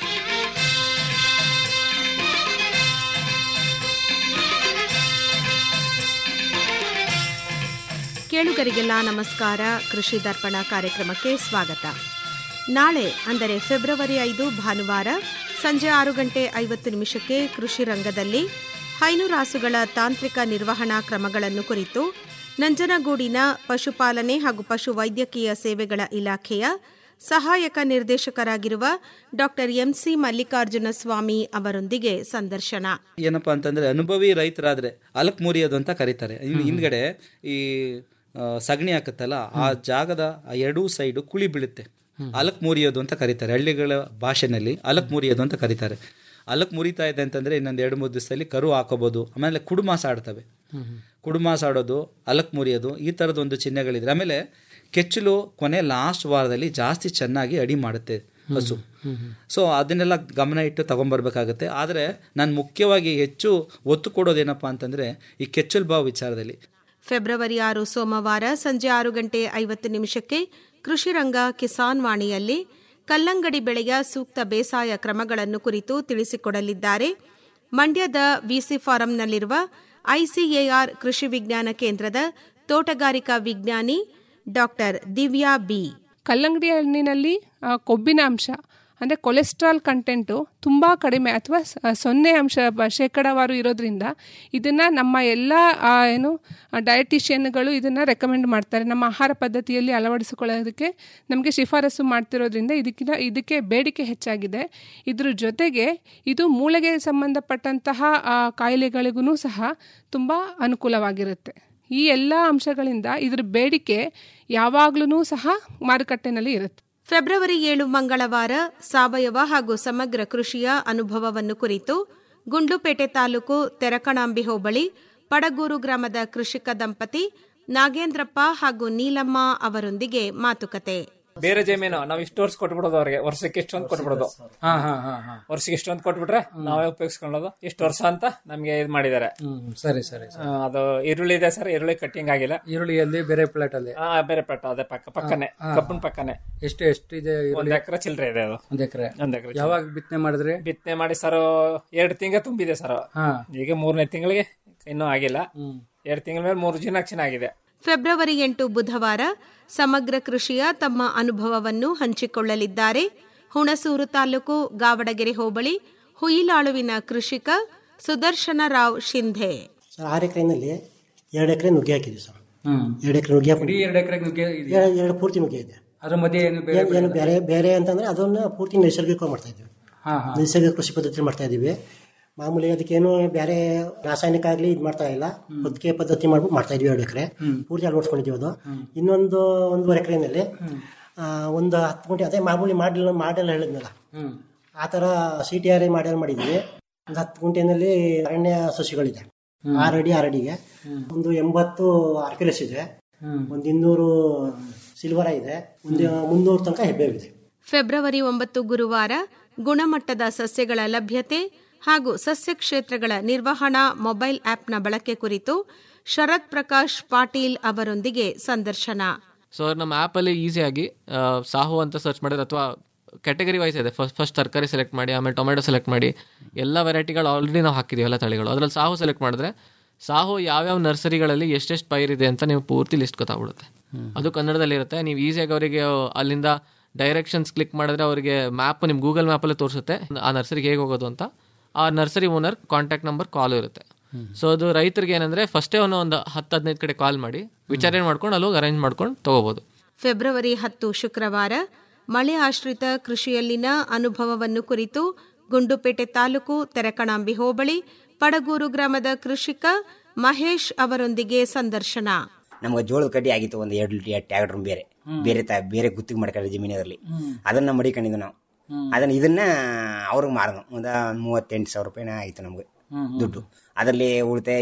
ಕೇಳುಗರಿಗೆಲ್ಲ ನಮಸ್ಕಾರ ಕೃಷಿ ದರ್ಪಣ ಕಾರ್ಯಕ್ರಮಕ್ಕೆ ಸ್ವಾಗತ ನಾಳೆ ಅಂದರೆ ಫೆಬ್ರವರಿ ಐದು ಭಾನುವಾರ ಸಂಜೆ ಆರು ಗಂಟೆ ಐವತ್ತು ನಿಮಿಷಕ್ಕೆ ಕೃಷಿ ರಂಗದಲ್ಲಿ ಹೈನುರಾಸುಗಳ ತಾಂತ್ರಿಕ ನಿರ್ವಹಣಾ ಕ್ರಮಗಳನ್ನು ಕುರಿತು ನಂಜನಗೂಡಿನ ಪಶುಪಾಲನೆ ಹಾಗೂ ಪಶು ವೈದ್ಯಕೀಯ ಸೇವೆಗಳ ಇಲಾಖೆಯ ಸಹಾಯಕ ನಿರ್ದೇಶಕರಾಗಿರುವ ಡಾಕ್ಟರ್ ಎಂಸಿ ಮಲ್ಲಿಕಾರ್ಜುನ ಸ್ವಾಮಿ ಅವರೊಂದಿಗೆ ಸಂದರ್ಶನ ಏನಪ್ಪಾ ಅಂತಂದ್ರೆ ಅನುಭವಿ ರೈತರಾದ್ರೆ ಅಲಕ್ ಮುರಿಯೋದು ಅಂತ ಕರೀತಾರೆ ಇನ್ ಹಿಂದ್ಗಡೆ ಈ ಆ, ಸಗಣಿ ಹಾಕತ್ತಲ್ಲ ಆ ಜಾಗದ ಆ ಎರಡೂ ಸೈಡು ಕುಳಿ ಬೀಳುತ್ತೆ ಅಲಕ್ ಮುರಿಯೋದು ಅಂತ ಕರೀತಾರೆ ಹಳ್ಳಿಗಳ ಭಾಷೆನಲ್ಲಿ ಅಲಕ್ ಮುರಿಯೋದು ಅಂತ ಕರೀತಾರೆ ಅಲಕ್ ಮುರಿತಾ ಇದೆ ಅಂತಂದ್ರೆ ಇನ್ನೊಂದು ಎರಡು ಮೂರು ದಿವಸದಲ್ಲಿ ಕರು ಹಾಕೋಬಹುದು ಆಮೇಲೆ ಕುಡುಮಾಸ ಆಡ್ತವೆ ಕುಡುಮಾಸ ಆಡೋದು ಅಲಕ್ ಮುರಿಯೋದು ಈ ಥರದ ಒಂದು ಚಿಹ್ನೆಗಳಿದೆ ಆಮೇಲೆ ಕೆಚ್ಚಲು ಕೊನೆ ಲಾಸ್ಟ್ ವಾರದಲ್ಲಿ ಜಾಸ್ತಿ ಚೆನ್ನಾಗಿ ಅಡಿ ಮಾಡುತ್ತೆ ಹಸು ಸೊ ಅದನ್ನೆಲ್ಲ ಗಮನ ಇಟ್ಟು ತಗೊಂಬರ್ಬೇಕಾಗತ್ತೆ ಆದರೆ ನಾನು ಮುಖ್ಯವಾಗಿ ಹೆಚ್ಚು ಒತ್ತು ಕೊಡೋದೇನಪ್ಪ ಅಂತಂದರೆ ಈ ಕೆಚ್ಚಲು ಬಾವು ವಿಚಾರದಲ್ಲಿ ಫೆಬ್ರವರಿ ಆರು ಸೋಮವಾರ ಸಂಜೆ ಆರು ಗಂಟೆ ಐವತ್ತು ನಿಮಿಷಕ್ಕೆ ಕೃಷಿ ರಂಗ ಕಿಸಾನ್ ವಾಣಿಯಲ್ಲಿ ಕಲ್ಲಂಗಡಿ ಬೆಳೆಯ ಸೂಕ್ತ ಬೇಸಾಯ ಕ್ರಮಗಳನ್ನು ಕುರಿತು ತಿಳಿಸಿಕೊಡಲಿದ್ದಾರೆ ಮಂಡ್ಯದ ವಿಸಿ ಫಾರಂನಲ್ಲಿರುವ ಐಸಿಎಆರ್ ಕೃಷಿ ವಿಜ್ಞಾನ ಕೇಂದ್ರದ ತೋಟಗಾರಿಕಾ ವಿಜ್ಞಾನಿ ಡಾಕ್ಟರ್ ದಿವ್ಯಾ ಬಿ ಕಲ್ಲಂಗಡಿ ಹಣ್ಣಿನಲ್ಲಿ ಆ, ಕೊಬ್ಬಿನ ಅಂಶ ಅಂದರೆ ಕೊಲೆಸ್ಟ್ರಾಲ್ ಕಂಟೆಂಟು ತುಂಬ ಕಡಿಮೆ ಅಥವಾ ಸ- ಸೊನ್ನೆ ಅಂಶ ಬ- ಶೇಕಡಾವಾರು ಇರೋದ್ರಿಂದ ಇದನ್ನು ನಮ್ಮ ಎಲ್ಲ ಆ, ಏನು ಡಯಟಿಷಿಯನ್ಗಳು ಇದನ್ನು ರೆಕಮೆಂಡ್ ಮಾಡ್ತಾರೆ ನಮ್ಮ ಆಹಾರ ಪದ್ಧತಿಯಲ್ಲಿ ಅಳವಡಿಸಿಕೊಳ್ಳೋದಕ್ಕೆ ನಮಗೆ ಶಿಫಾರಸು ಮಾಡ್ತಿರೋದ್ರಿಂದ ಇದಕ್ಕಿಂತ ಇದಕ್ಕೆ ಬೇಡಿಕೆ ಹೆಚ್ಚಾಗಿದೆ ಇದ್ರ ಜೊತೆಗೆ ಇದು ಮೂಳೆಗೆ ಸಂಬಂಧಪಟ್ಟಂತಹ ಆ, ಕಾಯಿಲೆಗಳಿಗೂ ಸಹ ತುಂಬ ಅನುಕೂಲವಾಗಿರುತ್ತೆ ಈ ಎಲ್ಲ ಅಂಶಗಳಿಂದ ಇದ್ರ ಬೇಡಿಕೆ ಯಾವಾಗ್ಲೂ ಸಹ ಮಾರುಕಟ್ಟೆನಲ್ಲಿ ಇರುತ್ತೆ ಫೆಬ್ರವರಿ ಏಳು ಮಂಗಳವಾರ ಸಾವಯವ ಹಾಗೂ ಸಮಗ್ರ ಕೃಷಿಯ ಅನುಭವವನ್ನು ಕುರಿತು ಗುಂಡ್ಲುಪೇಟೆ ತಾಲೂಕು ತೆರಕಣಾಂಬಿ ಹೋಬಳಿ ಪಡಗೂರು ಗ್ರಾಮದ ಕೃಷಿಕ ದಂಪತಿ ನಾಗೇಂದ್ರಪ್ಪ ಹಾಗೂ ನೀಲಮ್ಮ ಅವರೊಂದಿಗೆ ಮಾತುಕತೆ ಬೇರೆ ಜಮೀನು ನಾವ್ ಇಷ್ಟು ವರ್ಷ ಕೊಟ್ಬಿಡೋದು ಅವ್ರಿಗೆ ವರ್ಷಕ್ಕೆ ಇಷ್ಟು ಅಂತ ಕೊಟ್ಬಿಡೋದು ಹಾ ಹಾ ಹಾ ಹಾ ವರ್ಷಕ್ಕೆ ಇಷ್ಟು ಅಂತ ಕೊಟ್ಬಿಟ್ರೆ ನಾವೇ ಉಪಯೋಗಿಸ್ಕೊಳ್ಳೋದು ಇಷ್ಟು ವರ್ಷ ಅಂತ ನಮ್ಗೆ ಇದು ಮಾಡಿದ್ದಾರೆ ಹ್ಮ್ ಸರಿ ಸರಿ ಆ, ಅದು ಈರುಳ್ಳಿ ಇದೆ ಸರ್ ಈರುಳ್ಳಿ ಕಟ್ಟಿಂಗ್ ಆಗಿಲ್ಲ ಈರುಳ್ಳಿಯಲ್ಲಿ ಬೇರೆ ಪ್ಲೇಟ್ ಅಲ್ಲಿ ಆ, ಬೇರೆ ಪೆಟ್ಟ ಅದೇ ಪಕ್ಕ ಪಕ್ಕನೆ ಹಾ. ಕಬ್ಬನ್ ಪಕ್ಕನೆ ಎಷ್ಟು ಎಷ್ಟಿದೆ ಒಂದ್ ಎಕರೆ ಚಿಲ್ಲರೆ ಇದೆ ಅದು ಒಂದ್ ಎಕರೆ ಒಂದ್ ಎಕರೆ ಯಾವಾಗ ಬಿತ್ತನೆ ಮಾಡಿದ್ರಿ ಬಿತ್ತನೆ ಮಾಡಿ ಸರ್ ಎರಡು ತಿಂಗಳ ತುಂಬಿದೆ ಸರ್ ಹಾ. ಈಗ ಮೂರನೇ ತಿಂಗಳಿಗೆ ಇನ್ನೂ ಆಗಿಲ್ಲ ಎರಡು ತಿಂಗಳ ಮೇಲೆ ಮೂರು ದಿನ ಚೆನ್ನಾಗಿದೆ ಫೆಬ್ರವರಿ ಎಂಟು ಬುಧವಾರ ಸಮಗ್ರ ಕೃಷಿಯ ತಮ್ಮ ಅನುಭವವನ್ನು ಹಂಚಿಕೊಳ್ಳಲಿದ್ದಾರೆ ಹುಣಸೂರು ತಾಲೂಕು ಗಾವಡಗೆರೆ ಹೋಬಳಿ ಹುಯಿಲಾಳುವಿನ ಕೃಷಿಕ ಸುದರ್ಶನ ರಾವ್ ಶಿಂಧೆ ಸರ್ ಆರು ಎಕರೆನಲ್ಲಿ ಎರಡು ಎಕರೆ ನುಗ್ಗೆ ಹಾಕಿದ್ವಿ ಸರ್ ಹ್ಮ್ ಎರಡು ಎಕರೆ ನುಗ್ಗೆ ಇಡೀ ಹಾಕಿದ್ವಿ ಎರಡು ಎಕರೆ ನುಗ್ಗೆ ಇದೆಯಾ? ಎರಡು ಎರಡು ಪೂರ್ತಿ ನುಗ್ಗೆ ಇದೆ ಅದ್ರ ಮಧ್ಯೆ ಏನು ಬೇರೆ ಏನು- ಏನು ಬೇರೆ ಬೇರೆ ಅಂತಂದ್ರೆ ಅದನ್ನ ಪೂರ್ತಿ ನೈಸರ್ಗಿಕ ಮಾಡ್ತಾ ಇದ್ವಿ ಹಾ ಹಾ ನೈಸರ್ಗಿಕ ಕೃಷಿ ಪದ್ಧತಿ ಮಾಡ್ತಾ ಇದೀವಿ ಮಾಮೂಲಿ ಅದಕ್ಕೇನು ಬೇರೆ ರಾಸಾಯನಿಕ ಆಗಲಿ ಇದು ಮಾಡ್ತಾ ಇಲ್ಲ ಹೊದಿಕೆ ಪದ್ಧತಿ ಮಾಡ್ಬಿಟ್ಟು ಮಾಡ್ತಾ ಇದ್ವಿ ಎರಡು ಎಕರೆ ಪೂರ್ತಿ ಅಳವಡಿಸ್ಕೊಂಡಿದ್ದೀವಿ ಅದು ಇನ್ನೊಂದು ಒಂದೂವರೆ ಎಕರೆನಲ್ಲಿ ಒಂದು ಹತ್ತು ಗುಂಟೆ ಅದೇ ಮಾಮೂಲಿ ಮಾಡಲ್ ಮಾಡೆಲ್ಲ ಹೇಳಿದ್ನಲ್ಲ ಹ್ಮ್ ಆ ಥರ ಸಿ ಟಿ ಆರ್ ಮಾಡೆಲ್ ಮಾಡಿದ್ವಿ ಒಂದು ಹತ್ತು ಗುಂಟೆನಲ್ಲಿ ಅರಣ್ಯ ಸಸಿಗಳಿದೆ ಆರು ಅಡಿ ಆರು ಅಡಿಗೆ ಒಂದು ಎಂಬತ್ತು ಆರ್ಕಿಲಸ್ ಇದೆ ಹ್ಮ್. ಒಂದು ಇನ್ನೂರು ಸಿಲ್ವರ ಇದೆ ಒಂದು ಮುನ್ನೂರು ತನಕ ಹೆಬ್ಬೇವಿದೆ ಫೆಬ್ರವರಿ ಒಂಬತ್ತು ಗುರುವಾರ ಗುಣಮಟ್ಟದ ಸಸ್ಯಗಳ ಲಭ್ಯತೆ ಹಾಗೂ ಸಸ್ಯ ಕ್ಷೇತ್ರಗಳ ನಿರ್ವಹಣಾ ಮೊಬೈಲ್ ಆಪ್ನ ಬಳಕೆ ಕುರಿತು ಶರತ್ ಪ್ರಕಾಶ್ ಪಾಟೀಲ್ ಅವರೊಂದಿಗೆ ಸಂದರ್ಶನ ಸೊ ನಮ್ಮ ಆ್ಯಪಲ್ಲಿ ಈಸಿಯಾಗಿ ಸಾಹು ಅಂತ ಸರ್ಚ್ ಮಾಡಿದ್ರೆ ಅಥವಾ ಕ್ಯಾಟಗರಿ ವೈಸ್ ಇದೆ ಫಸ್ಟ್ ಫಸ್ಟ್ ತರಕಾರಿ ಸೆಲೆಕ್ಟ್ ಮಾಡಿ ಆಮೇಲೆ ಟೊಮೆಟೊ ಸೆಲೆಕ್ಟ್ ಮಾಡಿ ಎಲ್ಲ ವೆರೈಟಿಗಳು ಆಲ್ರೆಡಿ ನಾವು ಹಾಕಿದ್ದೀವಿ ಎಲ್ಲ ತಳಿಗಳು ಅದರಲ್ಲಿ ಸಾಹು ಸೆಲೆಕ್ಟ್ ಮಾಡಿದ್ರೆ ಸಾಹು ಯಾವ್ಯಾವ ನರ್ಸರಿಗಳಲ್ಲಿ ಎಷ್ಟೆಷ್ಟು ಪೈರಿದೆ ಅಂತ ನೀವು ಪೂರ್ತಿ ಲಿಸ್ಟ್ ಗೊತ್ತಾಗ್ಬಿಡುತ್ತೆ ಅದು ಕನ್ನಡದಲ್ಲಿ ಇರುತ್ತೆ ನೀವು ಈಸಿಯಾಗಿ ಅವರಿಗೆ ಅಲ್ಲಿಂದ ಡೈರೆಕ್ಷನ್ಸ್ ಕ್ಲಿಕ್ ಮಾಡಿದ್ರೆ ಅವರಿಗೆ ಮ್ಯಾಪ್ ನಿಮ್ಮ ಗೂಗಲ್ ಮ್ಯಾಪಲ್ಲೇ ತೋರಿಸುತ್ತೆ ಆ ನರ್ಸರಿಗೆ ಹೇಗೆ ಹೋಗೋದು ಅಂತ ಆ nursery owner contact number call ಇರುತ್ತೆ ಸೊ ಅದು ರೈತರಿಗೆ ಏನಂದ್ರೆ ಫಸ್ಟೇ ಅವನು ಒಂದು ಹತ್ತು ಹದಿನೈದು ಕಡೆ ಕಾಲ್ ಮಾಡಿ ವಿಚಾರಣೆ ಮಾಡ್ಕೊಂಡು ಅಲ್ಲಿ ಹೋಗಿ ಅರೇಂಜ್ ಮಾಡ್ಕೊಂಡು ತಗೋಬಹುದು ಫೆಬ್ರವರಿ ಹತ್ತು ಶುಕ್ರವಾರ ಮಳೆ ಆಶ್ರಿತ ಕೃಷಿಯಲ್ಲಿನ ಅನುಭವವನ್ನು ಕುರಿತು ಗುಂಡುಪೇಟೆ ತಾಲೂಕು ತೆರಕಣಾಂಬಿ ಹೋಬಳಿ ಪಡಗೂರು ಗ್ರಾಮದ ಕೃಷಿಕ ಮಹೇಶ್ ಅವರೊಂದಿಗೆ ಸಂದರ್ಶನ ನಮ್ಗೆ ಜೋಳದ ಕಡ್ಡಿ ಆಗಿತ್ತು ಒಂದು ಎರಡು ಟ್ಯಾಕ್ಟರ್ ಬೇರೆ ಬೇರೆ ತ ಬೇರೆ ಗುತ್ತಿಗೆ ಮಾಡ್ಕೊಂಡು ಜಮೀನಲ್ಲಿ ಅದನ್ನ ಮಡಿಕೊಂಡಿದ್ದು ನಾವು ಅದನ್ನ ಇದನ್ನ ಅವ್ರಿಗೆ ಮಾರದು ಒಂದು ಮೂವತ್ತೆಂಟು ಸಾವಿರ ರೂಪಾಯಿನ ಆಯ್ತು ನಮ್ಗೆ ದುಡ್ಡು ಅದರಲ್ಲಿ ಉಳಿತಾಯ